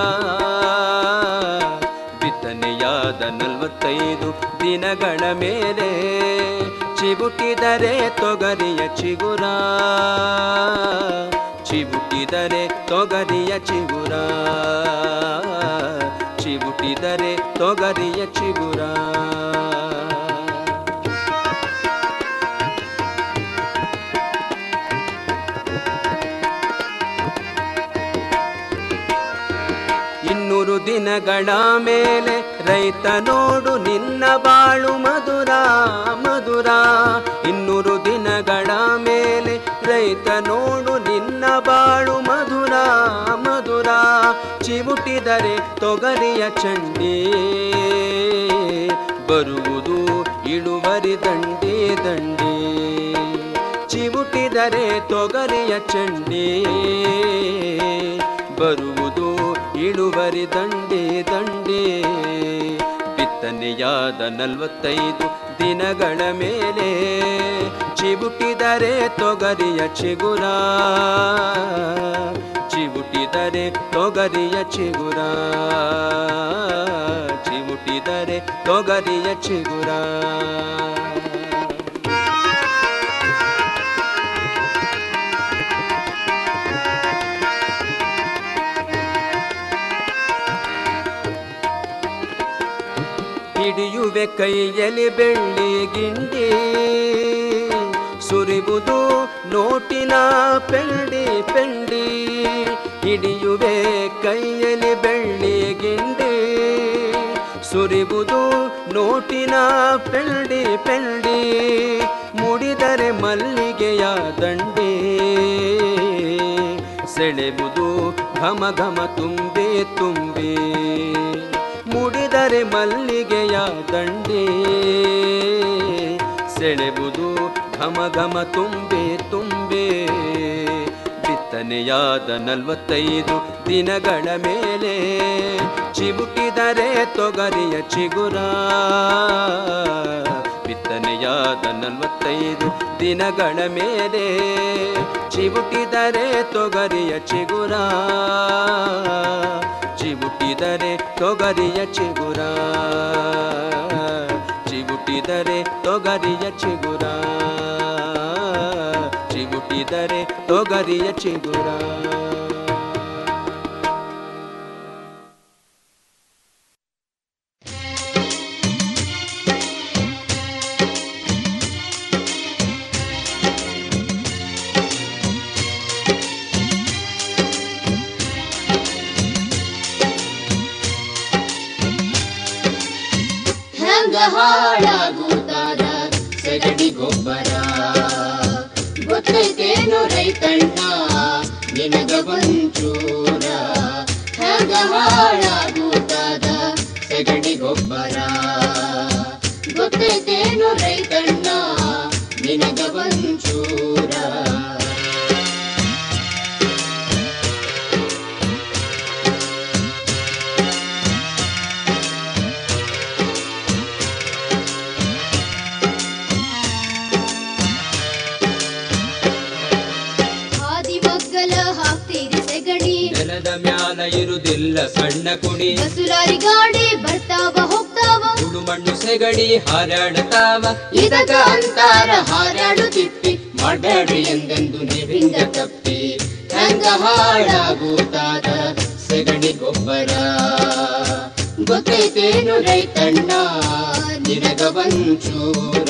ಬಿತ್ತನೆಯಾದ ನಲವತ್ತೈದು ದಿನಗಳ ಮೇಲೆ ಚಿಬುಟಿದರೆ ತೊಗರಿಯ ಚಿಗುರ ಚಿಬುಟಿದರೆ ತೊಗರಿಯ ಚಿಗುರ ಚಿಬುಟಿದರೆ ತೊಗರಿಯ ಚಿಗುರ ಇನ್ನೂರು ದಿನಗಳ ಮೇಲೆ ರೈತ ನೋಡು ನಿನ್ನ ಬಾಳು ಮಧುರ ಮಧುರ ಇನ್ನೂರು ದಿನಗಳ ಮೇಲೆ ರೈತ ನೋಡು ನಿನ್ನ ಬಾಳು ಮಧುರ ಮಧುರ ಚಿವುಟಿದರೆ ತೊಗರಿಯ ಚಂಡಿ ಬರುವುದು ಇಳುವರಿ ದಂಡಿ ದಂಡಿ ಚಿವುಟಿದರೆ ತೊಗರಿಯ ಚಂಡಿ ಬರುವುದು ಇಳುವರಿ ದಂಡಿ ದಂಡಿ ಬಿತ್ತನೆಯಾದ ನಲವತ್ತೈದು ದಿನಗಳ ಮೇಲೆ ಚಿಬುಟಿದರೆ ತೊಗರಿಯ ಚಿಗುರ ಚಿಬುಟಿದರೆ ತೊಗರಿಯ ಚಿಗುರ ಚಿಬುಟಿದರೆ ತೊಗರಿಯ ಚಿಗುರ ಹಿಡಿಯುವೆ ಕೈಯಲ್ಲಿ ಬೆಳ್ಳಿ ಗಿಂಡಿ ಸುರಿವುದು ನೋಟಿನ ಪೆಂಡಿ ಪೆಂಡಿ ಹಿಡಿಯುವೆ ಕೈಯಲ್ಲಿ ಬೆಳ್ಳಿ ಗಿಂಡಿ ಸುರಿವುದು ನೋಟಿನ ಪೆಂಡಿ ಪೆಂಡಿ ಮುಡಿದರೆ ಮಲ್ಲಿಗೆಯ ದಂಡಿ ಸೆಳೆಬುದು ಘಮ ಘಮ ತುಂಬಿ ತುಂಬಿ ಮುಡಿದರೆ ಮಲ್ಲಿಗೆಯ ದಂಡಿ ಸೆಳೆಬುದು ಘಮ ಘಮ ತುಂಬೆ ತುಂಬೆ ಬಿತ್ತನೆಯಾದ ನಲವತ್ತೈದು ದಿನಗಳ ಮೇಲೆ ಚಿಬುಟಿದರೆ ತೊಗರಿಯ ಚಿಗುರ ಬಿತ್ತನೆಯಾದ ನಲವತ್ತೈದು ದಿನಗಳ ಮೇಲೆ ಚಿಬುಟಿದರೆ ತೊಗರಿಯ ಚಿಗುರ ಚಿಬುಟಿದರೆ ತೊಗರಿಯ ಚಿಗುರ ಚಿಬುಟಿದರೆ ತೊಗರಿಯ ಚಿಗುರ ಚಿಬುಟಿದರೆ ತೊಗರಿಯ ಚಿಗುರ ಹೆಂಗ ಹಾಳಾಗುತ್ತಾರ ಸಗಡಿ ಗೊಬ್ಬರ ಗೊತ್ತೈತೇನು ರೈತಣ್ಣ ನಿನಗ ಒಂಚೂರ ಹೆಂಗ ಹಾಳಾಗುತ್ತಾದ ಸಗಡಿ ಗೊಬ್ಬರ ಗೊತ್ತೈತೇನು ರೈತಣ್ಣ ನಿನಗ ಒಂಚೂರ ಹಾದಿ ಮಗ್ಗಲ ಹಾಕ್ತೀರಿ ಸೆಗಣಿ ನೆಲದ ಮ್ಯಾಲ ಇರುವುದಿಲ್ಲ ಸಣ್ಣ ಕುಡಿ ಬಸುಲಾರಿ ಗಾಡಿ ಬರ್ತಾವ ಹೋಗ್ತಾವ ಸುಡು ಮಣ್ಣು ಸೆಗಡಿ ಹಾರಾಡತಾವ ಇದಕ್ಕ ಅಂತಾರ ಹಾರಾಡು ತಿಪ್ಪಿ ಮಾಡಬೇಡ್ರಿ ಎಂದೆಂದು ನೀವಿಂದ ತಪ್ಪಿ ಹೆಂಗ ಹಾಳಾಗುತ್ತಾದ ಸೆಗಣಿ ಗೊಬ್ಬರ ಗೊತ್ತೈತೇನು ರೈತಣ್ಣ ನಿನಗ ಒಂಚೂರ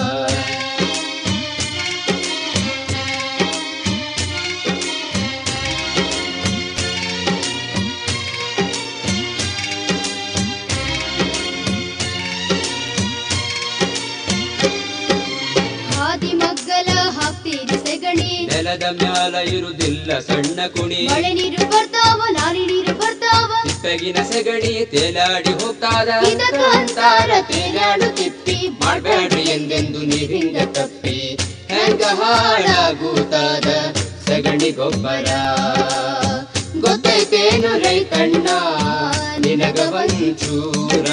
ಹಾದಿ ಮಗ್ಗಲ ಹಾಕ್ತೀರಿ ಸೆಗಣಿ ನೆಲದ ಮ್ಯಾಲ ಇರುದಿಲ್ಲ ಸಣ್ಣ ಕುಣಿ ಮಳೆ ನೀರು ಬರ್ತಾವ ನಾರಿ ನೀರು ಬರ್ತಾವ ತಿಪ್ಪೆಗಿನ ಸೆಗಣಿ ತೇಲಾಡಿ ಹೋಗ್ತಾದ ಇದಕ್ಕ ಅಂತಾರ ತೇಲಾಡು ತಿಪ್ಪಿ ಮಾಡ್ಬೇಡ್ರಿ ಎಂದೆಂದು ನೀವಿಂದ ತಪ್ಪಿ ಹೆಂಗ ಹಾಳಾಗೂತಾದ ಸಗಣಿ ಗೊಬ್ಬರ ಗೊತ್ತೈತೇನು ರೈತಣ್ಣ ನಿನಗ ಒಂಚೂರ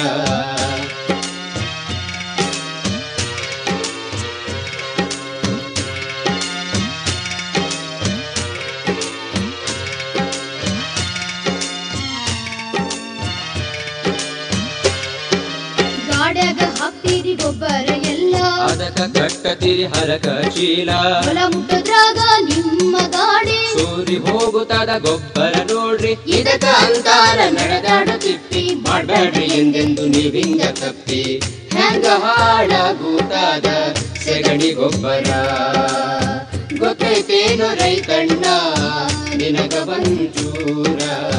ಗಾಡ್ಯಾಗ ಹಾಕ್ತೀರಿ ಗೊಬ್ಬರ ಎಲ್ಲ ಅದಕ್ಕ ಕಟ್ಟತಿರಿ ಹರಕ ಚೀಲ ಹೊಲ ಮುಟ್ಟದ್ರಾಗ ನಿಮ್ಮ ಗಾಡಿ ಸೂರಿ ಹೋಗುತ್ತಾದ ಗೊಬ್ಬರ ನೋಡ್ರಿ ಇದಕ್ಕ ಅಂತಾರ ನಡೆದಾಡು ತಿಪ್ಪಿ ಮಾಡ್ಬೇಡ್ರಿ ಎಂದೆಂದು ನೀವಿಂಗ ತಪ್ಪಿ ಹೆಂಗ ಹಾಳಾಗೂತಾದ ಸೆಗಣಿ ಗೊಬ್ಬರ ಗೊತ್ತೈತೇನು ರೈತಣ್ಣ ನಿನಗ ಒಂಚೂರ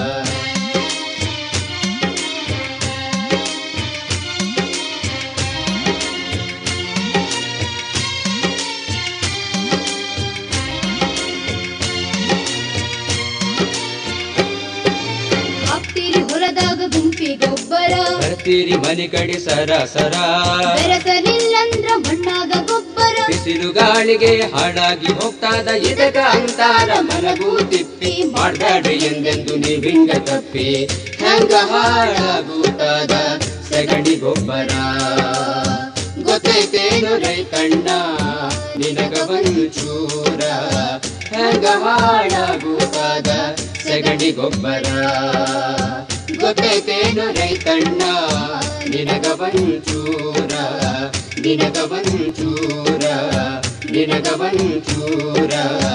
ಹಾಕ್ತೀರಿ ಹೊಲದಾಗ ಗುಂಪಿ ಗೊಬ್ಬರ ಬರ್ತೀರಿ ಮನೆ ಕಡೆ ಸರ ಸರ ಬೆರೆಸಲಿಲ್ಲಂದ್ರ ಮಣ್ಣಾಗ ಗೊಬ್ಬರ ಬಿಸಿಲು ಗಾಳಿಗೆ ಹಾಳಾಗಿ ಹೋಗ್ತಾದ ಇದಕ್ಕ ಅಂತಾರ ಮಲಗು ತಿಪ್ಪಿ ಮಾಡ್ಬೇಡ್ರಿ ಎಂದೆಂದು ನೀವಿಂಗ ತಪ್ಪಿ ಹೆಂಗ ಹಾಳಾಗೂತಾದ ಸೆಗಣಿ ಗೊಬ್ಬರ ಗೊತ್ತೈತೇನು ರೈತಣ್ಣ ನಿನಗ ಒಂಚೂರ ಹೆಂಗ ಹಾಳಾಗೂತಾದ ಸೆಗಣಿ ಗೊಬ್ಬರ ಗೊತ್ತೈತೇನು ರೈತಣ್ಣ ನಿನಗ ಒಂಚೂರ ನಿನಗ ಒಂಚೂರ ನಿನಗ ಒಂಚೂರ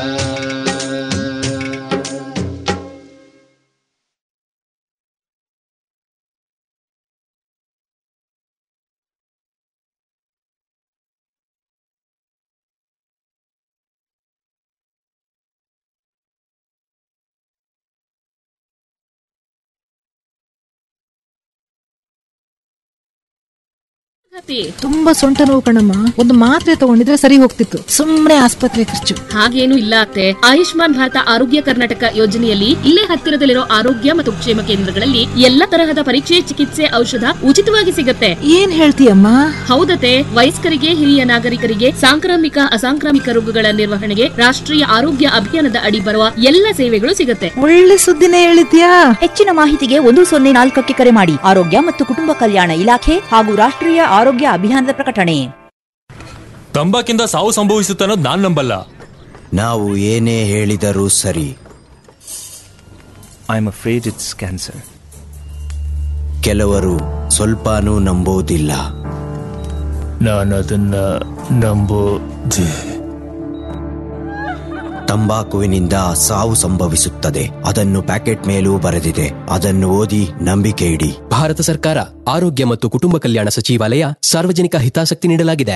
ತುಂಬಾ ಸೊಂಟ ನೋವು ಕಣಮ್ಮ ಒಂದು ಮಾತ್ರೆ ತಗೊಂಡಿದ್ರೆ ಸರಿ ಹೋಗ್ತಿತ್ತು ಸುಮ್ನೆ ಆಸ್ಪತ್ರೆ ಖರ್ಚು ಹಾಗೇನು ಇಲ್ಲ ಅತ್ತೆ ಆಯುಷ್ಮಾನ್ ಭಾರತ ಆರೋಗ್ಯ ಕರ್ನಾಟಕ ಯೋಜನೆಯಲ್ಲಿ ಇಲ್ಲೇ ಹತ್ತಿರದಲ್ಲಿರೋ ಆರೋಗ್ಯ ಮತ್ತು ಕ್ಷೇಮ ಕೇಂದ್ರಗಳಲ್ಲಿ ಎಲ್ಲ ತರಹದ ಪರೀಕ್ಷೆ ಚಿಕಿತ್ಸೆ ಔಷಧ ಉಚಿತವಾಗಿ ಸಿಗುತ್ತೆ ಏನ್ ಹೇಳ್ತೀಯಮ್ಮ ಹೌದತೆ ವಯಸ್ಕರಿಗೆ ಹಿರಿಯ ನಾಗರಿಕರಿಗೆ ಸಾಂಕ್ರಾಮಿಕ ಅಸಾಂಕ್ರಾಮಿಕ ರೋಗಗಳ ನಿರ್ವಹಣೆಗೆ ರಾಷ್ಟ್ರೀಯ ಆರೋಗ್ಯ ಅಭಿಯಾನದ ಅಡಿ ಬರುವ ಎಲ್ಲ ಸೇವೆಗಳು ಸಿಗುತ್ತೆ ಒಳ್ಳೆ ಸುದ್ದಿನೇ ಹೇಳಿದ್ಯಾ ಹೆಚ್ಚಿನ ಮಾಹಿತಿಗೆ ಒಂದು ಸೊನ್ನೆ ನಾಲ್ಕಕ್ಕೆ ಕರೆ ಮಾಡಿ ಆರೋಗ್ಯ ಮತ್ತು ಕುಟುಂಬ ಕಲ್ಯಾಣ ಇಲಾಖೆ ಹಾಗೂ ರಾಷ್ಟ್ರೀಯ ಆರೋಗ್ಯ ಅಭಿಯಾನದ ಪ್ರಕಟಣೆ ತಂಬಾಕಿಂದ ಸಾವು ಸಂಭವಿಸುತ್ತೆ ಅನ್ನೋದು ನಾನ್ ನಂಬಲ್ಲ ನಾವು ಏನೇ ಹೇಳಿದರೂ ಸರಿ I am afraid it's cancer ಕೆಲವರು ಸ್ವಲ್ಪನೂ ನಂಬೋದಿಲ್ಲ ನಾನು ಅದನ್ನ ನಂಬೋದೆ ತಂಬಾಕುವಿನಿಂದ ಸಾವು ಸಂಭವಿಸುತ್ತದೆ ಅದನ್ನು ಪ್ಯಾಕೆಟ್ ಮೇಲೂ ಬರೆದಿದೆ ಅದನ್ನು ಓದಿ ನಂಬಿಕೆ ಇಡಿ ಭಾರತ ಸರ್ಕಾರ ಆರೋಗ್ಯ ಮತ್ತು ಕುಟುಂಬ ಕಲ್ಯಾಣ ಸಚಿವಾಲಯ ಸಾರ್ವಜನಿಕ ಹಿತಾಸಕ್ತಿ ನೀಡಲಾಗಿದೆ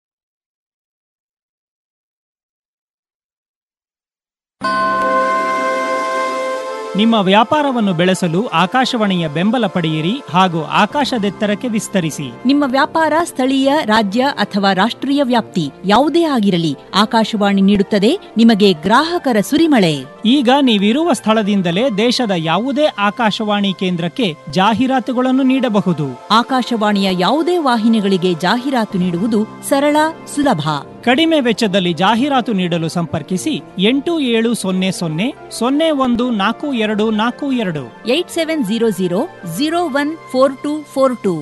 ನಿಮ್ಮ ವ್ಯಾಪಾರವನ್ನು ಬೆಳೆಸಲು ಆಕಾಶವಾಣಿಯ ಬೆಂಬಲ ಪಡೆಯಿರಿ ಹಾಗೂ ಆಕಾಶದೆತ್ತರಕ್ಕೆ ವಿಸ್ತರಿಸಿ ನಿಮ್ಮ ವ್ಯಾಪಾರ ಸ್ಥಳೀಯ ರಾಜ್ಯ ಅಥವಾ ರಾಷ್ಟ್ರೀಯ ವ್ಯಾಪ್ತಿ ಯಾವುದೇ ಆಗಿರಲಿ ಆಕಾಶವಾಣಿ ನೀಡುತ್ತದೆ ನಿಮಗೆ ಗ್ರಾಹಕರ ಸುರಿಮಳೆ ಈಗ ನೀವಿರುವ ಸ್ಥಳದಿಂದಲೇ ದೇಶದ ಯಾವುದೇ ಆಕಾಶವಾಣಿ ಕೇಂದ್ರಕ್ಕೆ ಜಾಹೀರಾತುಗಳನ್ನು ನೀಡಬಹುದು ಆಕಾಶವಾಣಿಯ ಯಾವುದೇ ವಾಹಿನಿಗಳಿಗೆ ಜಾಹೀರಾತು ನೀಡುವುದು ಸರಳ ಸುಲಭ ಕಡಿಮೆ ವೆಚ್ಚದಲ್ಲಿ ಜಾಹೀರಾತು ನೀಡಲು ಸಂಪರ್ಕಿಸಿ ಎಂಟು ಏಳು ಸೊನ್ನೆ ಸೊನ್ನೆ ಸೊನ್ನೆ ಒಂದು ನಾಲ್ಕು ಎರಡು ನಾಲ್ಕು ಎರಡು eight seven zero zero zero one four two four two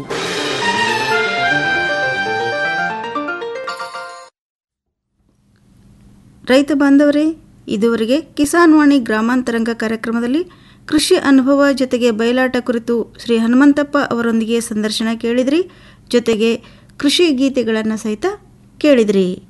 ರೈತ ಬಾಂಧವರೇ ಇದುವರೆಗೆ ಕಿಸಾನ್ ವಾಣಿ ಗ್ರಾಮಾಂತರಂಗ ಕಾರ್ಯಕ್ರಮದಲ್ಲಿ ಕೃಷಿ ಅನುಭವ ಜೊತೆಗೆ ಬಯಲಾಟ ಕುರಿತು ಶ್ರೀ ಹನುಮಂತಪ್ಪ ಅವರೊಂದಿಗೆ ಸಂದರ್ಶನ ಕೇಳಿದ್ರಿ ಜೊತೆಗೆ ಕೃಷಿ ಗೀತೆಗಳನ್ನು ಸಹಿತ ಕೇಳಿದ್ರಿ